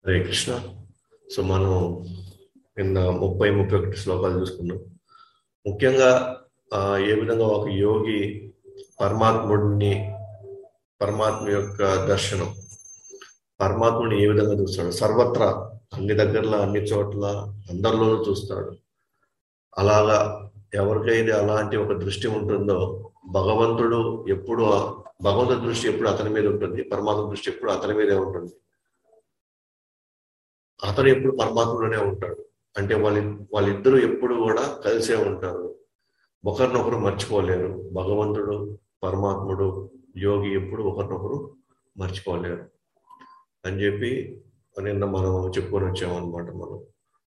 Hare Krishna so మనం నిన్న ముప్పై ముప్పై ఒకటి శ్లోకాలు చూసుకున్నాం ముఖ్యంగా ఆ, ఏ విధంగా ఒక యోగి పరమాత్ముడిని పరమాత్మ యొక్క దర్శనం పరమాత్ముని ఏ విధంగా చూస్తాడు సర్వత్రా అన్ని దగ్గరలో అన్ని చోట్ల అందరిలోనూ చూస్తాడు అలాగా ఎవరికైతే అలాంటి ఒక దృష్టి ఉంటుందో భగవంతుడు ఎప్పుడు ఆ- భగవంతుడి దృష్టి ఎప్పుడు అతని మీద ఉంటుంది పరమాత్మ దృష్టి ఎప్పుడు అతని మీదే ఉంటుంది అతను ఎప్పుడు పరమాత్మలోనే ఉంటాడు అంటే వాళ్ళ వాళ్ళిద్దరూ ఎప్పుడు కూడా కలిసే ఉంటారు ఒకరినొకరు మర్చిపోలేరు భగవంతుడు పరమాత్ముడు యోగి ఎప్పుడు ఒకరినొకరు మర్చిపోలేరు అని చెప్పి నిన్న మనం చెప్పుకొని వచ్చామన్నమాట మనం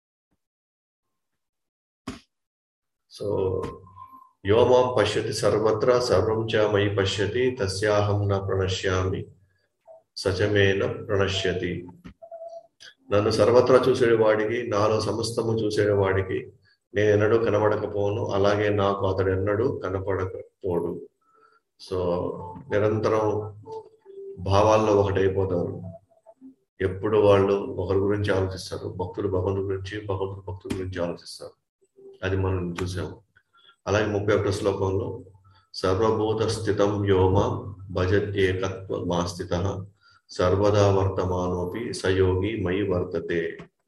సో యోమాం పశ్యతి సర్వత్ర సర్వం చ మయి పశ్యతి తస్యాహం న ప్రణశ్యామి సచమేన ప్రణశ్యతి నన్ను సర్వత్రా చూసేవాడికి నాలో సమస్తము చూసేవాడికి నేను ఎన్నడూ కనబడకపోను అలాగే నాకు అతడు ఎన్నడూ కనపడకపోడు సో నిరంతరం భావాల్లో ఒకటైపోతారు ఎప్పుడు వాళ్ళు ఒకరి గురించి ఆలోచిస్తారు భక్తులు భగవంతుడి గురించి భగవంతుడు భక్తుల గురించి ఆలోచిస్తారు అది మనం చూసాము అలాగే ముప్పై ఒకటో శ్లోకంలో సర్వభూత స్థితం వ్యోమ భజత్యేకత్వ మా స్థిత సర్వదా వర్తమానోపి సయోగి మయి వర్తతే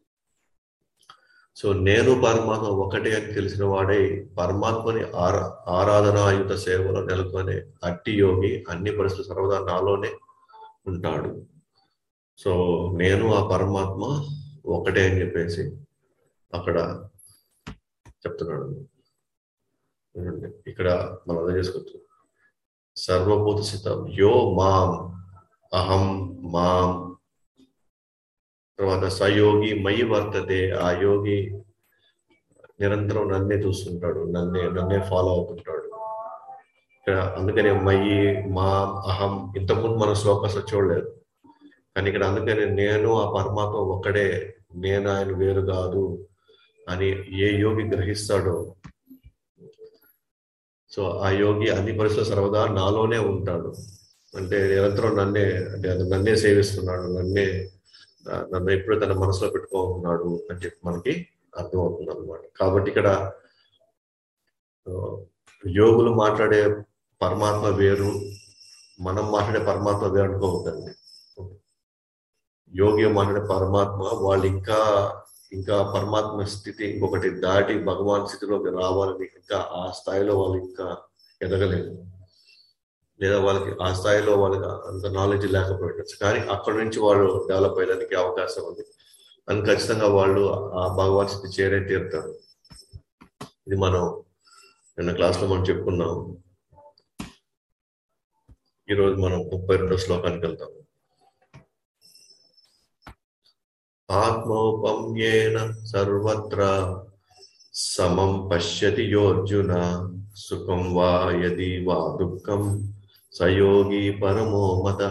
సో నేను పరమాత్మ ఒకటే అని తెలిసిన వాడే పరమాత్మని ఆరా ఆరాధనాయుత సేవలో నెలకొనే అట్టి యోగి అన్ని పరిస్థితులు సర్వదా నాలోనే ఉంటాడు సో నేను ఆ పరమాత్మ ఒకటే అని చెప్పేసి అక్కడ చెప్తున్నాడు చూడండి. ఇక్కడ మనం అర్థం చేసుకోవచ్చు సర్వభూత స్థితం యో మాం అహం మాం తర్వాత సయోగి మయి వర్తతే ఆ యోగి నిరంతరం నన్నే చూస్తుంటాడు నన్నే నన్నే ఫాలో అవుతుంటాడు ఇక్కడ అందుకనే మయి మా అహం ఇంతకుముందు మన శ్లోకాస్ చూడలేదు కానీ ఇక్కడ అందుకని నేను ఆ పరమాత్మ ఒక్కడే నేను ఆయన వేరు కాదు అని ఏ యోగి గ్రహిస్తాడో సో ఆ యోగి అన్ని పరిస్థితులు సర్వదా నాలోనే ఉంటాడు అంటే నిరంతరం నన్నే అంటే అది నన్నే సేవిస్తున్నాడు నన్నే ఆ, నన్ను ఎప్పుడు తన మనసులో పెట్టుకోతున్నాడు అని చెప్పి మనకి అర్థమవుతుంది అనమాట కాబట్టి ఇక్కడ ఆ, యోగులు మాట్లాడే పరమాత్మ వేరు మనం మాట్లాడే పరమాత్మ వేరు అనుకోవద్దండి యోగి మాట్లాడే పరమాత్మ వాళ్ళు ఇంకా ఇంకా పరమాత్మ స్థితి ఇంకొకటి దాటి భగవాన్ స్థితిలోకి రావాలని ఇంకా ఆ స్థాయిలో వాళ్ళు ఇంకా ఎదగలేదు లేదా వాళ్ళకి ఆ స్థాయిలో వాళ్ళకి అంత నాలెడ్జ్ లేకపోయిండొచ్చు కానీ అక్కడ నుంచి వాళ్ళు డెవలప్ అయ్యడానికి అవకాశం ఉంది అని ఖచ్చితంగా వాళ్ళు ఆ భగవాన్ స్థితి చేరే తీరుతారు ఇది మనం నిన్న క్లాస్ లో మనం చెప్పుకున్నాం ఈరోజు మనం ముప్పై రెండో శ్లోకానికి వెళ్తాం ఆత్మౌపమ్యేన సర్వత్ర సమం పశ్యతి యోర్జున సుఖం వా యది వా దుఃఖం సయోగి పరమో మత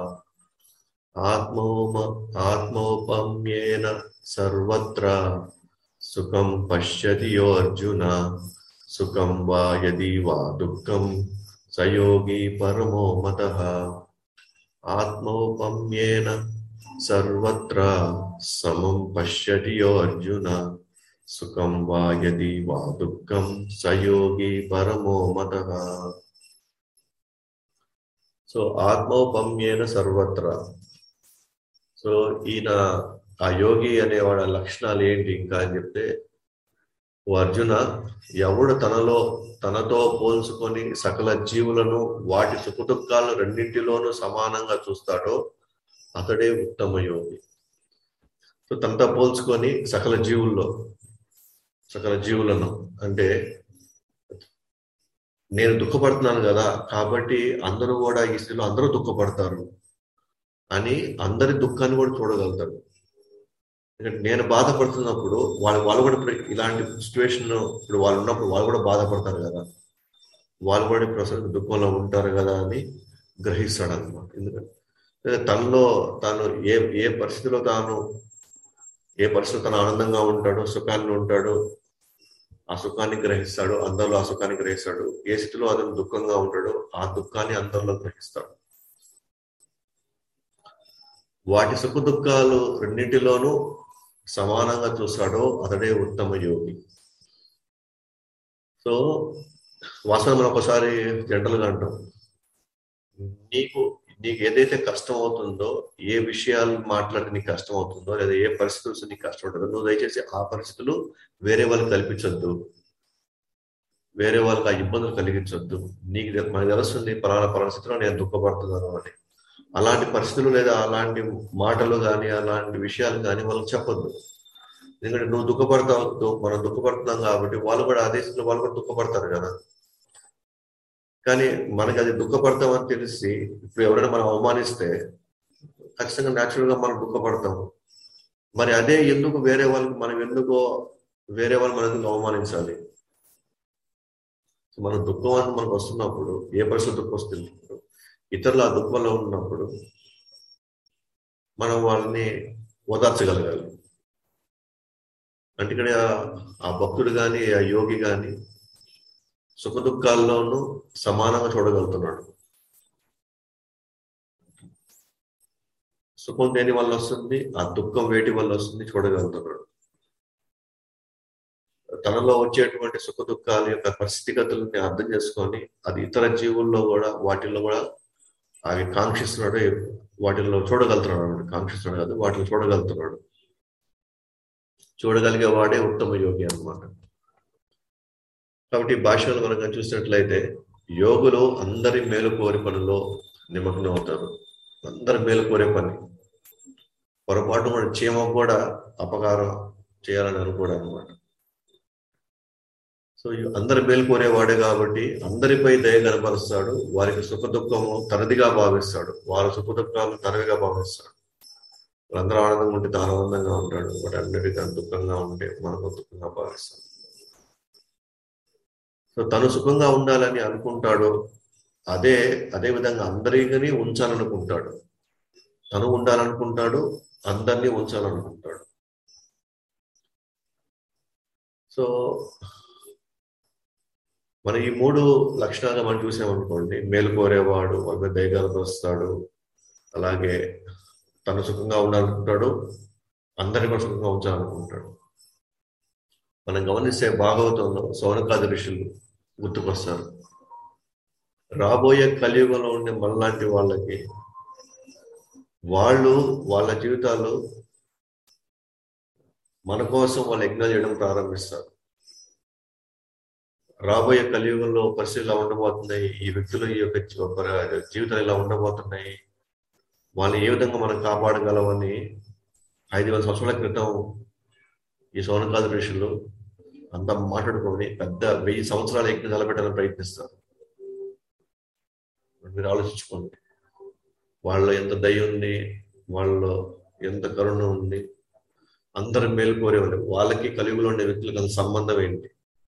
ఆత్మౌమ ఆత్మౌపమ్యేన సర్వత్ర సుఖం పశ్యతి యోర్జున సుఖం వా యది వా దుఃఖం సయోగి పరమో మత ఆత్మౌపమ్యేన సర్వత్ర సమం పశ్యతి యో అర్జున సుఖం వా యది వా దుఃఖం సయోగి పరమో మత సో ఆత్మోపమ్యేన సర్వత్ర సో ఈయన ఆ యోగి అనేవాడు ఆ లక్షణాలు ఏంటి ఇంకా అని చెప్తే ఓ అర్జున ఎవడు తనలో తనతో పోల్చుకొని సకల జీవులను వాటి సుఖదుఖాలను రెండింటిలోనూ సమానంగా చూస్తాడో అతడే ఉత్తమ యోగి సో తనతో పోల్చుకొని సకల జీవుల్లో సకల జీవులను అంటే నేను దుఃఖపడుతున్నాను కదా కాబట్టి అందరూ కూడా ఈ స్థితిలో అందరూ దుఃఖపడతారు అని అందరి దుఃఖాన్ని కూడా చూడగలుగుతాడు ఎందుకంటే నేను బాధపడుతున్నప్పుడు వాళ్ళు వాళ్ళు కూడా ఇప్పుడు ఇలాంటి సిచ్యువేషన్ ఇప్పుడు వాళ్ళు ఉన్నప్పుడు వాళ్ళు కూడా బాధపడతారు కదా వాళ్ళు కూడా ఇప్పుడు అసలు దుఃఖంలో ఉంటారు కదా అని గ్రహిస్తాడు అనమాట ఎందుకంటే లేదా తనలో తాను ఏ ఏ పరిస్థితిలో తాను ఏ పరిస్థితిలో తను ఆనందంగా ఉంటాడో సుఖాన్ని ఉంటాడో ఆ సుఖాన్ని గ్రహిస్తాడు అందరిలో ఆ సుఖాన్ని గ్రహిస్తాడు ఏ స్థితిలో అతను దుఃఖంగా ఉంటాడో ఆ దుఃఖాన్ని అందరిలో గ్రహిస్తాడు వాటి సుఖ దుఃఖాలు రెండింటిలోనూ సమానంగా చూస్తాడో అతడే ఉత్తమ యోగి సో వాస్తవం మనం ఒకసారి జనరల్గా అంటాం నీకు నీకు ఏదైతే కష్టం అవుతుందో ఏ విషయాలు మాట్లాడితే నీకు కష్టం అవుతుందో లేదా ఏ పరిస్థితులు వస్తే నీకు కష్టం ఉంటుందో నువ్వు దయచేసి ఆ పరిస్థితులు వేరే వాళ్ళకి కల్పించొద్దు వేరే వాళ్ళకి ఆ ఇబ్బందులు కలిగించొద్దు నీకు తె- మనకు తెలుస్తుంది పలానా పరిస్థితిలో నేను దుఃఖపడుతున్నాను అని అలాంటి పరిస్థితులు లేదా అలాంటి మాటలు కానీ అలాంటి విషయాలు కానీ వాళ్ళకి చెప్పొద్దు ఎందుకంటే నువ్వు దుఃఖపడతావు దు- మనం దుఃఖపడుతున్నాం కాబట్టి వాళ్ళు కూడా అదే స్థితిలో వాళ్ళు కూడా దుఃఖపడతారు కదా కానీ మనకి అది దుఃఖపడతామని తెలిసి ఇప్పుడు ఎవరైనా మనం అవమానిస్తే ఖచ్చితంగా న్యాచురల్ గా మనం దుఃఖపడతాం మరి అదే ఎందుకు వేరే వాళ్ళకి మనం ఎందుకో వేరే వాళ్ళు మనం ఎందుకు అవమానించాలి మన దుఃఖం అని మనకు వస్తున్నప్పుడు ఏ పరిస్థితి దుఃఖం వస్తుంది ఇతరులు ఆ దుఃఖంలో ఉన్నప్పుడు మనం వాళ్ళని ఓదార్చగలగాలి అంటే ఇక్కడ ఆ భక్తుడు కానీ ఆ యోగి కానీ సుఖ దుఃఖాల్లోనూ సమానంగా చూడగలుగుతున్నాడు సుఖం దేని వల్ల వస్తుంది ఆ దుఃఖం వేటి వల్ల వస్తుంది చూడగలుగుతున్నాడు తనలో వచ్చేటువంటి సుఖ దుఃఖాల యొక్క పరిస్థితిగతులని అర్థం చేసుకొని అది ఇతర జీవుల్లో కూడా వాటిల్లో కూడా అవి కాంక్షిస్తున్నాడు వాటిల్లో చూడగలుగుతున్నాడు అన్నమాట కాంక్షిస్తున్నాడు కాదు వాటిని చూడగలుగుతున్నాడు చూడగలిగే వాడే ఉత్తమ యోగి అన్నమాట కాబట్టి భాషలు కనుక చూసినట్లయితే యోగులు అందరి మేలు కోరి పనిలో నిమగ్నం అవుతారు అందరి మేలు కోరే పని పొరపాటు కూడా చీమ కూడా అపకారం చేయాలని అనుకోడు అనమాట సో ఈ అందరి మేలు కోరేవాడే కాబట్టి అందరిపై దయ కనపరుస్తాడు వారికి సుఖ దుఃఖము తనదిగా భావిస్తాడు వారి సుఖ దుఃఖాలు తనవిగా భావిస్తాడు వాళ్ళందరూ ఆనందంగా ఉంటే తాను ఆనందంగా ఉంటాడు వాటి అన్నిటికీ దుఃఖంగా ఉంటే మనకు దుఃఖంగా భావిస్తాడు సో తను సుఖంగా ఉండాలని అనుకుంటాడు అదే అదే విధంగా అందరికీ ఉంచాలనుకుంటాడు తను ఉండాలనుకుంటాడు అందరినీ ఉంచాలనుకుంటాడు సో మన ఈ మూడు లక్షణాలు మనం చూసామనుకోండి మేలు కోరేవాడు వాళ్ళ దయగాలకు వస్తాడు అలాగే తను సుఖంగా ఉండాలనుకుంటాడు అందరిని కూడా సుఖంగా ఉంచాలనుకుంటాడు మనం గమనిస్తే భాగవతంలో సౌనకాది ఋషులు గుర్తుకొస్తారు రాబోయే కలియుగంలో ఉండే మనలాంటి వాళ్ళకి వాళ్ళు వాళ్ళ జీవితాలు మన కోసం వాళ్ళు యజ్ఞాలు చేయడం ప్రారంభిస్తారు రాబోయే కలియుగంలో పరిస్థితులు ఎలా ఉండబోతున్నాయి ఈ వ్యక్తులు ఈ యొక్క జీవితాలు ఎలా ఉండబోతున్నాయి వాళ్ళు ఏ విధంగా మనం కాపాడగలమని ఐదు వేల సంవత్సరాల క్రితం ఈ సౌనకాది ఋషులు అంతా మాట్లాడుకొని పెద్ద వెయ్యి సంవత్సరాల యజ్ఞం నిలబెట్టాలని ప్రయత్నిస్తారు మీరు ఆలోచించుకోండి వాళ్ళలో ఎంత దయ ఉంది వాళ్ళలో ఎంత కరుణ ఉంది అందరు మేలు కోరేవాళ్ళు వాళ్ళకి కలియుగలో ఉండే వ్యక్తులకు అంత సంబంధం ఏంటి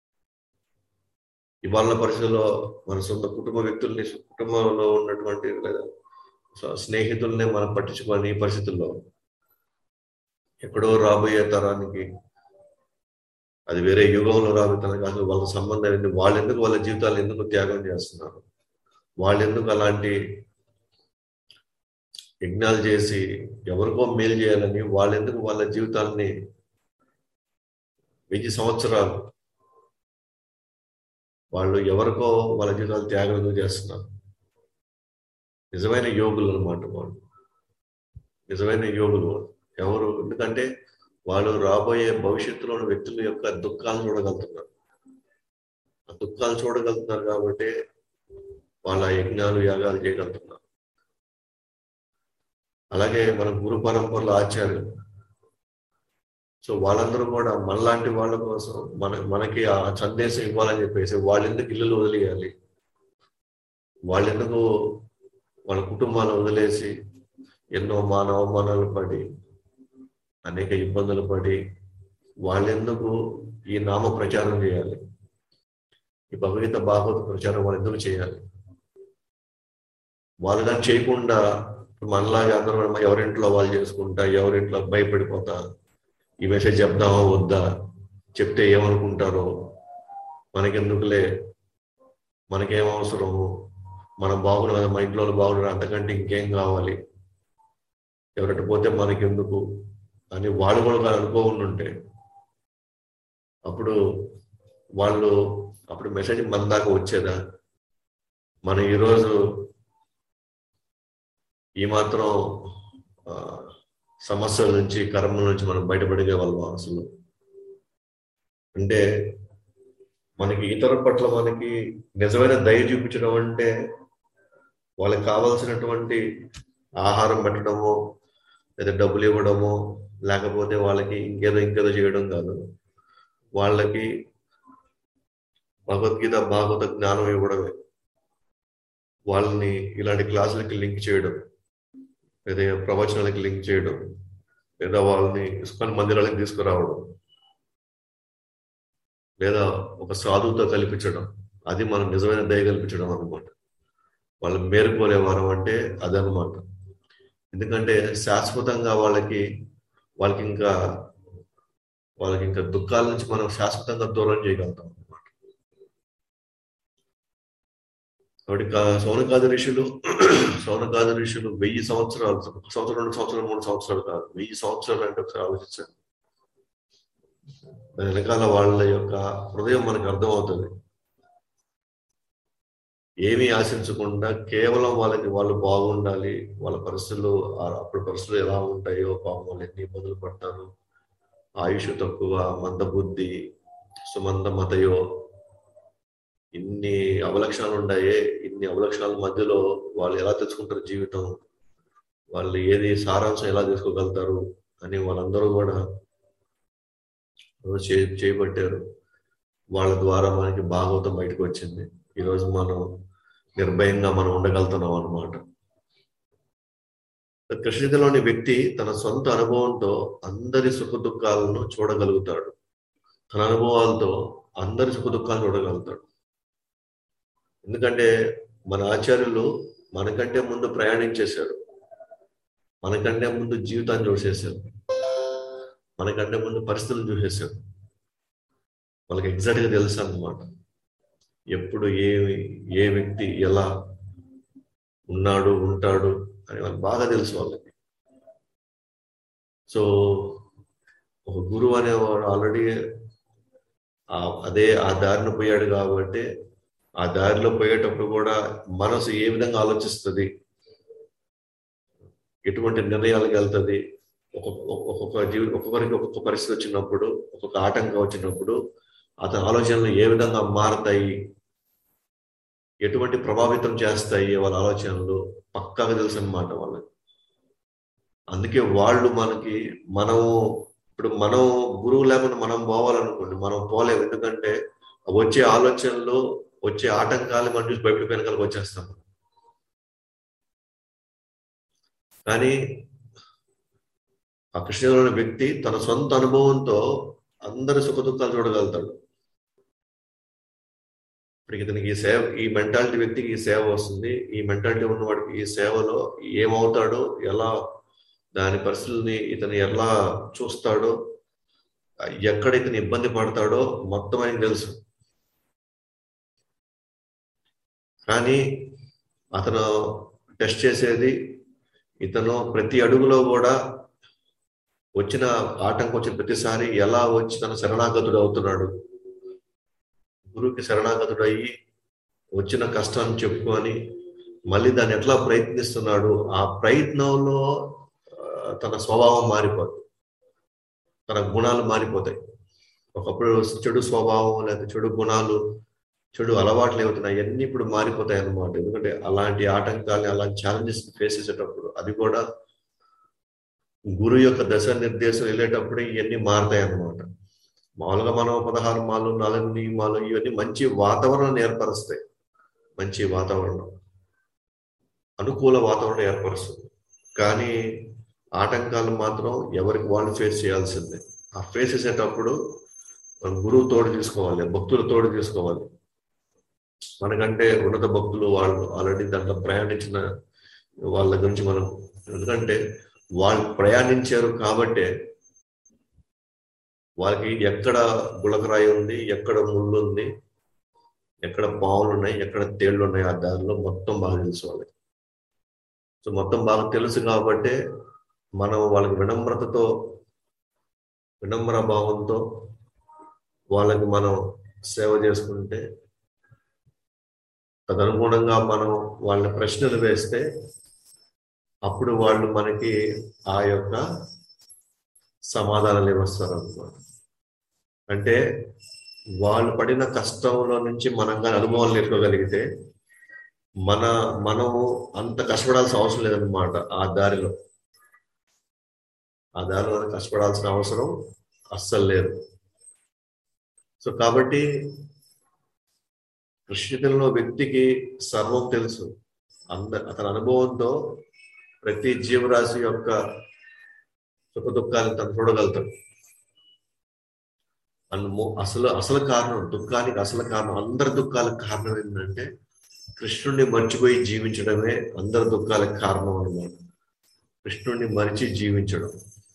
ఇవాళ పరిస్థితుల్లో మన సొంత కుటుంబ వ్యక్తుల్ని కుటుంబంలో ఉన్నటువంటి లేదా స్నేహితుల్ని మనం పట్టించుకోని ఈ పరిస్థితుల్లో ఎక్కడో రాబోయే తరానికి అది వేరే యుగంలో రాబోతున్నారు అసలు వాళ్ళ సంబంధం ఏంటి వాళ్ళు ఎందుకు వాళ్ళ జీవితాలు ఎందుకు త్యాగం చేస్తున్నారు వాళ్ళు ఎందుకు అలాంటి యజ్ఞాలు చేసి ఎవరికో మేలు చేయాలని వాళ్ళు ఎందుకు వాళ్ళ జీవితాలని వెయ్యి సంవత్సరాలు వాళ్ళు ఎవరికో వాళ్ళ జీవితాలు త్యాగం ఎందుకు చేస్తున్నారు నిజమైన యోగులు అనమాట వాళ్ళు నిజమైన యోగులు ఎవరు ఎందుకంటే వాళ్ళు రాబోయే భవిష్యత్తులో వ్యక్తుల యొక్క దుఃఖాలను చూడగలుగుతున్నారు ఆ దుఃఖాలు చూడగలుగుతున్నారు కాబట్టి వాళ్ళ యజ్ఞాలు యాగాలు చేయగలుగుతున్నారు అలాగే మన గురు పరంపరలో ఆచార్యులు సో వాళ్ళందరూ కూడా మనలాంటి వాళ్ళ కోసం మన మనకి ఆ సందేశం ఇవ్వాలని చెప్పేసి వాళ్ళెందుకు ఇల్లులు వదిలేయాలి వాళ్ళెందుకు వాళ్ళ కుటుంబాలను వదిలేసి ఎన్నో మానవ అవమానాలు పడి అనేక ఇబ్బందులు పడి వాళ్ళెందుకు ఈ నామ ప్రచారం చేయాలి ఈ భగవద్గీత భాగవత ప్రచారం వాళ్ళు ఎందుకు చేయాలి వాళ్ళు కానీ చేయకుండా మనలాగా అందరూ ఎవరింట్లో వాళ్ళు చేసుకుంటా ఎవరింట్లో భయపడిపోతా ఈ మెసేజ్ చెప్దామా వద్దా చెప్తే ఏమనుకుంటారో మనకెందుకులే మనకేం అవసరము మనం బాగున్నారు కదా మా ఇంట్లో బాగున్నారు అంతకంటే ఇంకేం కావాలి ఎవరంటే పోతే మనకెందుకు అని వాళ్ళు కూడా అనుకోకుండా ఉంటే అప్పుడు వాళ్ళు అప్పుడు మెసేజ్ మన దాకా వచ్చేదా మనం ఈరోజు ఈ మాత్రం ఆ, సమస్యల నుంచి కర్మల నుంచి మనం బయటపడిగే వాళ్ళం అసలు అంటే మనకి ఇతరుల పట్ల మనకి నిజమైన దయ చూపించడం అంటే వాళ్ళకి కావాల్సినటువంటి ఆహారం పెట్టడము లేదా డబ్బులు ఇవ్వడము లేకపోతే వాళ్ళకి ఇంకేదో ఇంకేదో చేయడం కాదు వాళ్ళకి భగవద్గీత భాగవత జ్ఞానం ఇవ్వడమే వాళ్ళని ఇలాంటి క్లాసులకి లింక్ చేయడం లేదా ప్రవచనాలకి లింక్ చేయడం లేదా వాళ్ళని ఇస్కాన్ మందిరాలకు తీసుకురావడం లేదా ఒక సాధువుతో కల్పించడం అది మనం నిజమైన దయ కల్పించడం అనమాట వాళ్ళు మేలుకోలే వారం అంటే అదనమాట ఎందుకంటే శాశ్వతంగా వాళ్ళకి వాళ్ళకి ఇంకా వాళ్ళకి ఇంకా దుఃఖాల నుంచి మనం శాశ్వతంగా దూరం చేయగలుగుతాం అనమాట కాబట్టి కా- సౌనకాది ఋషులు సౌనకాది ఋషులు వెయ్యి సంవత్సరాలు ఒక సంవత్సరం రెండు సంవత్సరాలు మూడు సంవత్సరాలు కాదు వెయ్యి సంవత్సరాలు అంటే ఒకసారి ఆలోచించండి దాని వెనకాల వాళ్ళ యొక్క హృదయం మనకు అర్థమవుతుంది ఏమీ ఆశించకుండా కేవలం వాళ్ళకి వాళ్ళు బాగుండాలి వాళ్ళ పరిస్థితులు ఆ- అప్పుడు పరిస్థితులు ఎలా ఉంటాయో పాపం వాళ్ళు ఎన్ని ఇబ్బందులు పడతారు ఆయుష్ తక్కువ మందబుద్ధి సుమంద మతయో ఇన్ని అవలక్షణాలు ఉన్నాయే ఇన్ని అవలక్షణాల మధ్యలో వాళ్ళు ఎలా తెలుసుకుంటారు జీవితం వాళ్ళు ఏది సారాంశం ఎలా తీసుకోగలుగుతారు అని వాళ్ళందరూ కూడా చే చేయబట్టారు వాళ్ళ ద్వారా మనకి భాగవతం బయటకు వచ్చింది ఈరోజు మనం నిర్భయంగా మనం ఉండగలుగుతున్నాం అన్నమాట కృష్ణలోని వ్యక్తి తన సొంత అనుభవంతో అందరి సుఖ దుఃఖాలను చూడగలుగుతాడు తన అనుభవాలతో అందరి సుఖ దుఃఖాలను చూడగలుగుతాడు ఎందుకంటే మన ఆచార్యులు మనకంటే ముందు ప్రయాణించేశారు మనకంటే ముందు జీవితాన్ని చూసేశారు మనకంటే ముందు పరిస్థితులు చూసేశారు వాళ్ళకి ఎగ్జాక్ట్ గా తెలుసు అన్నమాట ఎప్పుడు ఏ ఏ వ్యక్తి ఎలా ఉన్నాడు ఉంటాడు అని వాళ్ళకి బాగా తెలుసు వాళ్ళకి సో ఒక గురువు అనేవాడు ఆల్రెడీ అదే ఆ దారిన పోయాడు కాబట్టి ఆ దారిలో పోయేటప్పుడు కూడా మనసు ఏ విధంగా ఆలోచిస్తుంది ఎటువంటి నిర్ణయాలకు వెళ్తుంది ఒక్కొక్క ఒక్కొక్క జీవి ఒక్కొక్కరికి ఒక్కొక్క పరిస్థితి వచ్చినప్పుడు ఒక్కొక్క ఆటంకం వచ్చినప్పుడు అతని ఆలోచనలు ఏ విధంగా మారతాయి ఎటువంటి ప్రభావితం చేస్తాయి వాళ్ళ ఆలోచనలు పక్కాగా తెలుసు అనమాట వాళ్ళకి అందుకే వాళ్ళు మనకి మనము ఇప్పుడు మనం గురువు లేకుండా మనం పోవాలనుకోండి మనం పోలేము ఎందుకంటే వచ్చే ఆలోచనలు వచ్చే ఆటంకాలు మనం చూసి బయట వెనకాలకు వచ్చేస్తాం కానీ ఆ కృష్ణలోని వ్యక్తి తన సొంత అనుభవంతో అందరి సుఖ దుఃఖాలు చూడగలుగుతాడు ఇప్పుడు ఇతనికి ఈ సేవ ఈ మెంటాలిటీ వ్యక్తికి ఈ సేవ వస్తుంది ఈ మెంటాలిటీ ఉన్నవాడికి ఈ సేవలో ఏమవుతాడో ఎలా దాని పరిస్థితుల్ని ఇతను ఎలా చూస్తాడో ఎక్కడ ఇతను ఇబ్బంది పడతాడో మొత్తం ఆయనకు తెలుసు కానీ అతను టెస్ట్ చేసేది ఇతను ప్రతి అడుగులో కూడా వచ్చిన ఆటంకం వచ్చిన ప్రతిసారి ఎలా వచ్చి తన శరణాగతుడు అవుతున్నాడు గురువుకి శరణాగతుడు అయ్యి వచ్చిన కష్టాన్ని చెప్పుకొని మళ్ళీ దాన్ని ఎట్లా ప్రయత్నిస్తున్నాడు ఆ ప్రయత్నంలో తన స్వభావం మారిపోతుంది తన గుణాలు మారిపోతాయి ఒకప్పుడు చెడు స్వభావం లేదా చెడు గుణాలు చెడు అలవాట్లు ఏమవుతున్నాయి అవన్నీ ఇప్పుడు మారిపోతాయి అన్నమాట ఎందుకంటే అలాంటి ఆటంకాలని అలాంటి ఛాలెంజెస్ ఫేస్ చేసేటప్పుడు అది కూడా గురు యొక్క దశ నిర్దేశం వెళ్ళేటప్పుడు ఇవన్నీ మారుతాయి అన్నమాట మామూలుగా మనం పదహారు మాలు నాలుగు నియమాలు ఇవన్నీ మంచి వాతావరణం ఏర్పరుస్తాయి మంచి వాతావరణం అనుకూల వాతావరణం ఏర్పరుస్తుంది కానీ ఆటంకాలు మాత్రం ఎవరికి వాళ్ళు ఫేస్ చేయాల్సిందే ఆ ఫేస్ చేసేటప్పుడు మనం గురువు తోడు తీసుకోవాలి భక్తుల తోడు తీసుకోవాలి మనకంటే ఉన్నత భక్తులు వాళ్ళు ఆల్రెడీ దాంట్లో ప్రయాణించిన వాళ్ళ గురించి మనం ఎందుకంటే వాళ్ళు ప్రయాణించారు కాబట్టే వాళ్ళకి ఎక్కడ గులకరాయి ఉంది ఎక్కడ ముళ్ళు ఉంది ఎక్కడ పావులు ఉన్నాయి ఎక్కడ తేళ్లు ఉన్నాయి ఆ దారిలో మొత్తం బాగా తెలుసు వాళ్ళకి సో మొత్తం బాగా తెలుసు కాబట్టి మనం వాళ్ళకి వినమ్రతతో వినమ్ర భావంతో వాళ్ళకి మనం సేవ చేసుకుంటే తదనుగుణంగా మనం వాళ్ళని ప్రశ్నలు వేస్తే అప్పుడు వాళ్ళు మనకి ఆ యొక్క సమాధానాలు ఇవ్వస్తారు అనమాట అంటే వాళ్ళు పడిన కష్టంలో నుంచి మనం కానీ అనుభవాలు నేర్చుకోగలిగితే మన మనము అంత కష్టపడాల్సిన అవసరం లేదన్నమాట ఆ దారిలో ఆ దారిలో మనం కష్టపడాల్సిన అవసరం అస్సలు లేదు సో కాబట్టి కృష్ణుడిలో వ్యక్తికి సర్వం తెలుసు అంద అతని అనుభవంతో ప్రతి జీవరాశి యొక్క సుఖ దుఃఖాలను తను చూడగలుగుతాడు అన్ను అసలు అసలు కారణం దుఃఖానికి అసలు కారణం అందరి దుఃఖాలకు కారణం ఏంటంటే కృష్ణుడిని మర్చిపోయి జీవించడమే అందరి దుఃఖాలకు కారణం అన్నమాట కృష్ణుడిని మరిచి జీవించడం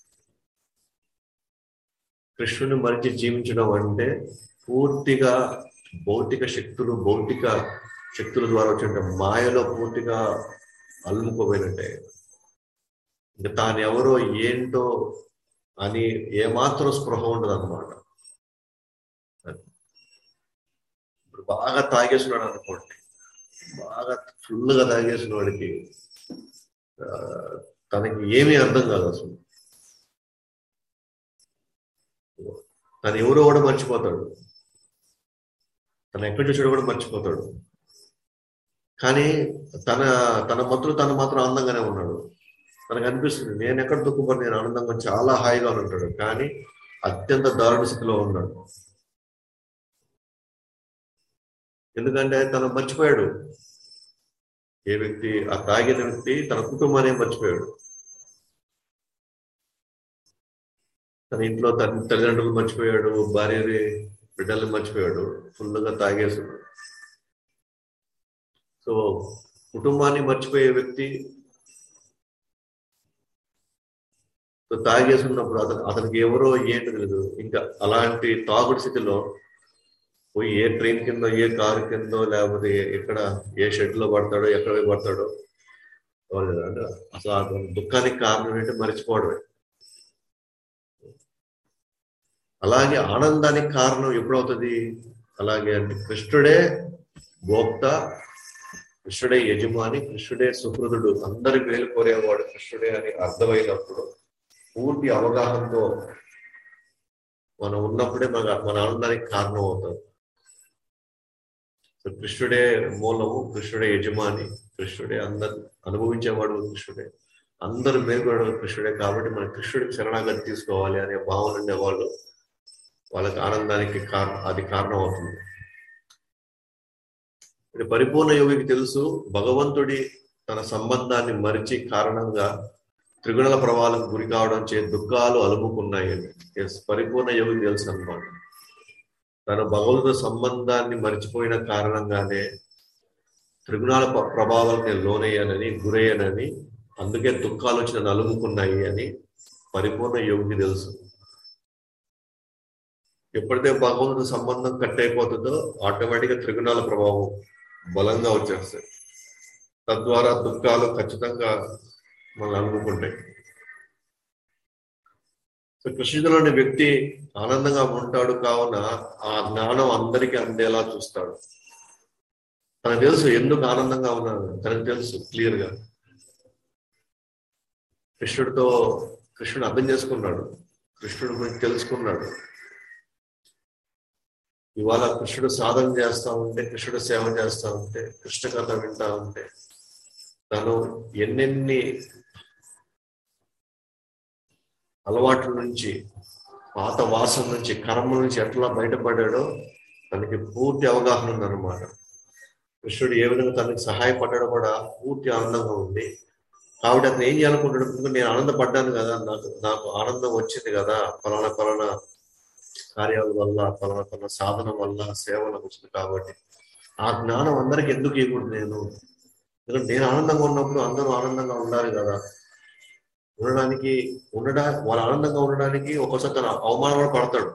కృష్ణుడిని మరిచి జీవించడం అంటే పూర్తిగా భౌతిక శక్తులు భౌతిక శక్తుల ద్వారా వచ్చిన మాయలో పూర్తిగా అల్ముకోపోయినట్టే ఇంకా తాను ఎవరో ఏంటో అని ఏమాత్రం స్పృహ ఉండదు అనమాట ఇప్పుడు బాగా తాగేస్తున్నాడు అనుకోండి బాగా ఫుల్గా తాగేసిన వాడికి తనకి ఏమీ అర్థం కాదు అసలు తను ఎవరో కూడా మర్చిపోతాడు తను ఎక్కడి చూసాడో కూడా మర్చిపోతాడు కానీ తన తన మతులు తను మాత్రం ఆనందంగానే ఉన్నాడు తనకు అనిపిస్తుంది నేను ఎక్కడ దుఃఖపడి నేను ఆనందంగా చాలా హాయిగా ఉంటాడు కానీ అత్యంత దారుణ స్థితిలో ఉన్నాడు ఎందుకంటే తను మర్చిపోయాడు ఏ వ్యక్తి ఆ తాగిన వ్యక్తి తన కుటుంబాన్ని మర్చిపోయాడు తన ఇంట్లో తన తల్లిదండ్రులు మర్చిపోయాడు భార్య బిడ్డల్ని మర్చిపోయాడు ఫుల్గా తాగేసాడు సో కుటుంబాన్ని మర్చిపోయే వ్యక్తి తాగేసున్నప్పుడు అతను అతనికి ఎవరో ఏంటి తెలియదు ఇంకా అలాంటి తాగుడు స్థితిలో పోయి ఏ ట్రైన్ కింద ఏ కారు కిందో లేకపోతే ఎక్కడ ఏ షెడ్ లో పడతాడో ఎక్కడ పడతాడో అంటే అసలు అతని దుఃఖానికి కారణం ఏంటంటే మర్చిపోవడమే అలాగే ఆనందానికి కారణం ఎప్పుడవుతుంది అలాగే అంటే కృష్ణుడే భోక్త కృష్ణుడే యజమాని కృష్ణుడే సుహృదుడు అందరి వేలు కోరేవాడు కృష్ణుడే అని అర్థమైనప్పుడు పూర్తి అవగాహనతో మనం ఉన్నప్పుడే మన మన ఆనందానికి కారణం అవుతుంది సో కృష్ణుడే మూలము కృష్ణుడే యజమాని కృష్ణుడే అందరు అనుభవించేవాడు కృష్ణుడే అందరు మేల్కొనడం కృష్ణుడే కాబట్టి మన కృష్ణుడికి శరణాగతి తీసుకోవాలి అనే భావన ఉండేవాళ్ళు వాళ్ళకి ఆనందానికి కారణం అది కారణం అవుతుంది ఇది పరిపూర్ణ యోగికి తెలుసు భగవంతుడి తన సంబంధాన్ని మరిచి కారణంగా త్రిగుణల ప్రభావాలకు గురి కావడం చే దుఃఖాలు అలుముకున్నాయి ఎస్ పరిపూర్ణ యోగికి తెలుసు అనమాట తన భగవంతుడు సంబంధాన్ని మరిచిపోయిన కారణంగానే త్రిగుణాల ప్రభావాలకు నేను లోనయ్యానని గురయ్యానని అందుకే దుఃఖాలు వచ్చి నన్ను అలుముకున్నాయి అని పరిపూర్ణ యోగికి తెలుసు ఎప్పుడైతే భగవంతుడు సంబంధం కట్ అయిపోతుందో ఆటోమేటిక్గా త్రిగుణాల ప్రభావం బలంగా వచ్చేస్తాయి తద్వారా దుఃఖాలు ఖచ్చితంగా మనం అనుకుంటాయి సో కృష్ణులోని వ్యక్తి ఆనందంగా ఉంటాడు కావున ఆ జ్ఞానం అందరికీ అందేలా చూస్తాడు తనకు తెలుసు ఎందుకు ఆనందంగా ఉన్నాడు తనకు తెలుసు క్లియర్ గా కృష్ణుడితో కృష్ణుడు అర్థం చేసుకున్నాడు కృష్ణుడి గురించి తెలుసుకున్నాడు ఇవాళ కృష్ణుడు సాధన చేస్తా ఉంటే కృష్ణుడు సేవ చేస్తా ఉంటే కృష్ణ కథ వింటా ఉంటే తను ఎన్నెన్ని అలవాట్ల నుంచి పాత వాసం నుంచి కర్మ నుంచి ఎట్లా బయటపడాడో తనకి పూర్తి అవగాహన ఉందన్నమాట కృష్ణుడు ఏ విధంగా తనకి సహాయపడ్డాడో కూడా పూర్తి ఆనందంగా ఉంది కాబట్టి అతను ఏం చేయాలనుకుంటాడు నేను ఆనందపడ్డాను కదా నాకు నాకు ఆనందం వచ్చింది కదా ఫలానా ఫలానా కార్యాల వల్ల ఫలానా ఫలానా సాధన వల్ల సేవలకు వచ్చింది కాబట్టి ఆ జ్ఞానం అందరికి ఎందుకు ఇవ్వకూడదు నేను ఎందుకంటే నేను ఆనందంగా ఉన్నప్పుడు అందరూ ఆనందంగా ఉండాలి కదా ఉండడానికి ఉండడా వాళ్ళ ఆనందంగా ఉండడానికి ఒక్కోసారి తన అవమానం కూడా పడతాడు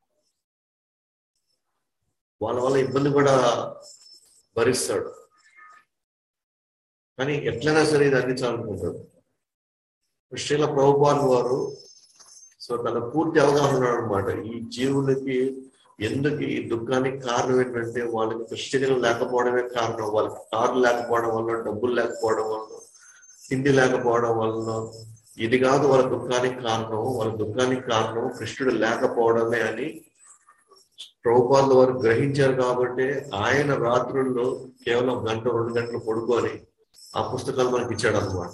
వాళ్ళ వల్ల ఇబ్బంది కూడా భరిస్తాడు కానీ ఎట్లయినా సరే ఇది అందించాలనుకుంటాడు శ్రీల ప్రభుపాల్ వారు సో తన పూర్తి అవగాహన అనమాట ఈ జీవులకి ఎందుకు ఈ దుఃఖానికి కారణం ఏంటంటే వాళ్ళకి కృష్ణ లేకపోవడమే కారణం వాళ్ళకి కారు లేకపోవడం వల్ల డబ్బులు లేకపోవడం వల్ల తిండి లేకపోవడం వలన ఇది కాదు వాళ్ళ దుఃఖానికి కారణం వాళ్ళ దుఃఖానికి కారణం కృష్ణుడు లేకపోవడమే అని ప్రభుపాల్ వారు గ్రహించారు కాబట్టి ఆయన రాత్రుల్లో కేవలం గంట రెండు గంటలు పడుకొని ఆ పుస్తకాలు మనకి ఇచ్చాడు అనమాట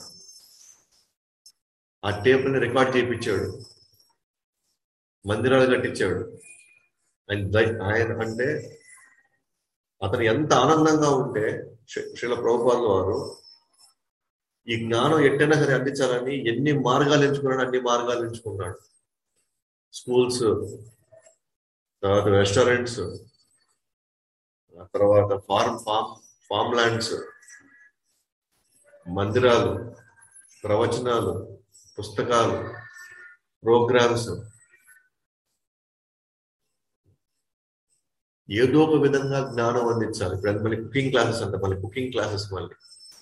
ఆ టేపుని రికార్డ్ చేయించాడు మందిరాలు కట్టించాడు ఆయన దై- ఆయన అంటే అతను ఎంత ఆనందంగా ఉంటే శ్రీ- శ్రీల ప్రభుపాల్ వారు ఈ జ్ఞానం ఎట్టైనా సరే అందించాలని ఎన్ని మార్గాలు ఎంచుకున్నాడు అన్ని మార్గాలు ఎంచుకున్నాడు స్కూల్స్ తర్వాత రెస్టారెంట్స్ ఆ తర్వాత ఫార్మ్ ఫార్మ్ ఫార్మ్ ల్యాండ్స్ మందిరాలు ప్రవచనాలు పుస్తకాలు ప్రోగ్రామ్స్ ఏదో ఒక విధంగా జ్ఞానం అందించాలి ఇప్పుడు మళ్ళీ కుకింగ్ క్లాసెస్ అంట మళ్ళీ కుకింగ్ క్లాసెస్ మళ్ళీ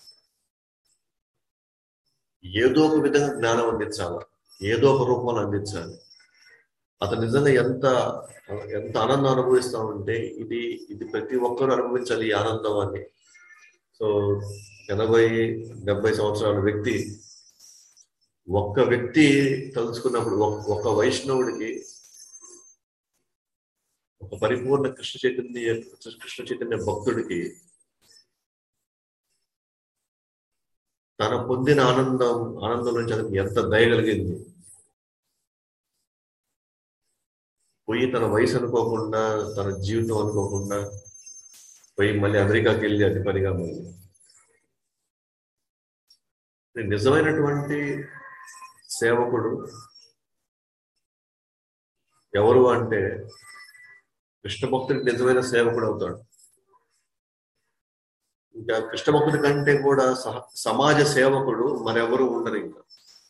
ఏదో ఒక విధంగా జ్ఞానం అందించాలి ఏదో ఒక రూపంలో అందించాలి అతను నిజంగా ఎంత ఎంత ఆనందం అనుభవిస్తా ఉంటే ఇది ఇది ప్రతి ఒక్కరు అనుభవించాలి ఈ ఆనందాన్ని సో ఎనభై డెబ్బై సంవత్సరాల వ్యక్తి ఒక్క వ్యక్తి తలుచుకున్నప్పుడు ఒక్- ఒక వైష్ణవుడికి ఒక పరిపూర్ణ కృష్ణ చైతన్య కృష్ణ చైతన్య భక్తుడికి తన పొందిన ఆనందం ఆనందం నుంచి అతనికి ఎంత దయ కలిగింది పోయి తన వయసు అనుకోకుండా తన జీవితం అనుకోకుండా పోయి మళ్ళీ అమెరికాకి వెళ్ళి అతి పనిగా మళ్ళీ నిజమైనటువంటి సేవకుడు ఎవరు అంటే కృష్ణ భక్తుడికి నిజమైన సేవకుడు అవుతాడు ఇంకా కృష్ణ భక్తుడి కంటే కూడా సహ- సమాజ సేవకుడు మరెవరు ఉండరు ఇంకా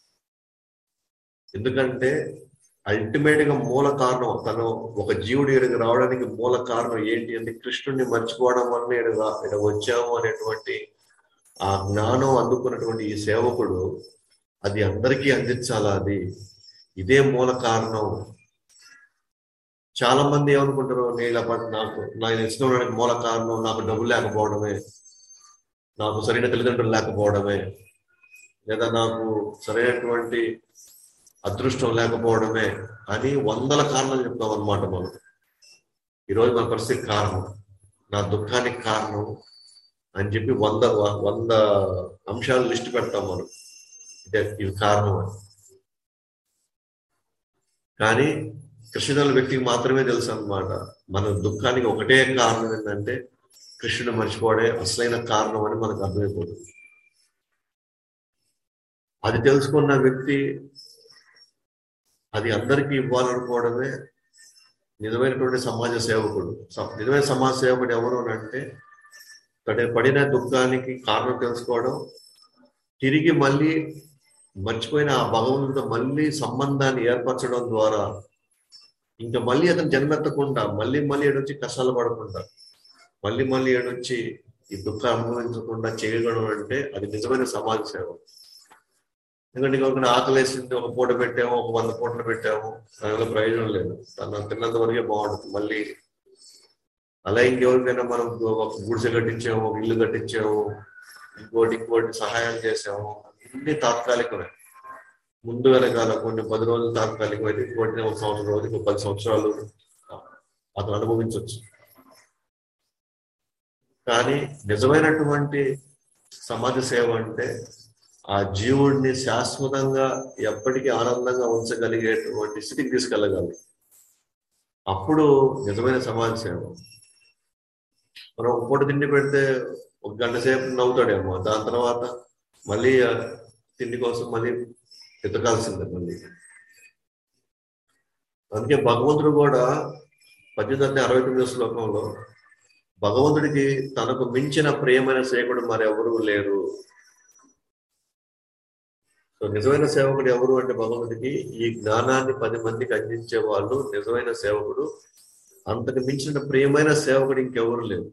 ఎందుకంటే అల్టిమేట్ గా మూల కారణం తను ఒక జీవుడు ఇక్కడికి రావడానికి మూల కారణం ఏంటి అంటే కృష్ణుడిని మర్చిపోవడం వల్ల ఇక్కడ ఇక్కడ వచ్చాము అనేటువంటి ఆ జ్ఞానం అందుకున్నటువంటి ఈ సేవకుడు అది అందరికీ అందించాలా అది ఇదే మూల కారణం చాలా మంది ఏమనుకుంటారు నేను నాకు నాకు ఇష్టం ఉండడానికి మూల కారణం నాకు డబ్బు లేకపోవడమే నాకు సరైన తల్లిదండ్రులు లేకపోవడమే లేదా నాకు సరైనటువంటి అదృష్టం లేకపోవడమే అని వందల కారణాలు చెప్తాం అనమాట మనం ఈరోజు మన పరిస్థితి కారణం నా దుఃఖానికి కారణం అని చెప్పి వంద వ- వంద అంశాలు లిస్ట్ పెడతాం మనం ఇదే ఇది కారణం అని కానీ కృష్ణుల వ్యక్తికి మాత్రమే తెలుసు అన్నమాట మన దుఃఖానికి ఒకటే కారణం ఏంటంటే కృష్ణుడు మర్చిపోవడే అసలైన కారణం అని మనకు అర్థమైపోతుంది అది తెలుసుకున్న వ్యక్తి అది అందరికీ ఇవ్వాలనుకోవడమే నిజమైనటువంటి సమాజ సేవకుడు స- నిజమైన సమాజ సేవకుడు ఎవరు అని అంటే తన పడిన దుఃఖానికి కారణం తెలుసుకోవడం తిరిగి మళ్ళీ మర్చిపోయిన ఆ భగవంతుడితో మళ్ళీ సంబంధాన్ని ఏర్పరచడం ద్వారా ఇంకా మళ్ళీ అతను జన్మెత్తకుండా మళ్ళీ మళ్ళీ ఏడొచ్చి కష్టాలు పడకుండా మళ్ళీ మళ్ళీ ఏడొచ్చి ఈ దుఃఖం అనుభవించకుండా చేయడం అంటే అది నిజమైన సమాజ సేవ ఎందుకంటే ఇంకొక ఆకలేసింది ఒక పూట పెట్టాము ఒక వంద పూటలు పెట్టాము దానివల్ల ప్రయోజనం లేదు తను తిన్నంత వరకే బాగుంటుంది మళ్ళీ అలా ఇంకెవరికైనా మనం ఒక గుడిసె కట్టించాము ఒక ఇల్లు కట్టించాము ఇంకోటి ఇంకోటి సహాయం చేసాము ఇన్ని తాత్కాలికమే ముందు వెనకాల కొన్ని పది రోజులు తాత్కాలికం అయితే ఇంకోటి ఒక సంవత్సరం రోజు ఇంకో పది సంవత్సరాలు అతను అనుభవించవచ్చు కానీ నిజమైనటువంటి సమాజ సేవ అంటే ఆ జీవుడిని శాశ్వతంగా ఎప్పటికీ ఆనందంగా ఉంచగలిగేటువంటి స్థితికి తీసుకెళ్ళగలరు అప్పుడు నిజమైన సమాజ సేవ మనం ఒక పూట తిండి పెడితే ఒక గంట సేపు నవ్వుతాడేమో దాని తర్వాత మళ్ళీ ఆ తిండి కోసం మళ్ళీ ఎతకాల్సిందే మళ్ళీ అందుకే భగవంతుడు కూడా పద్దెనిమిది అరవై తొమ్మిది శ్లోకంలో భగవంతుడికి తనకు మించిన ప్రియమైన సేవకుడు మరెవరూ లేరు సో నిజమైన సేవకుడు ఎవరు అంటే భగవంతుడికి ఈ జ్ఞానాన్ని పది మందికి అందించే వాళ్ళు నిజమైన సేవకుడు అంతకు మించిన ప్రియమైన సేవకుడు ఇంకెవరు లేరు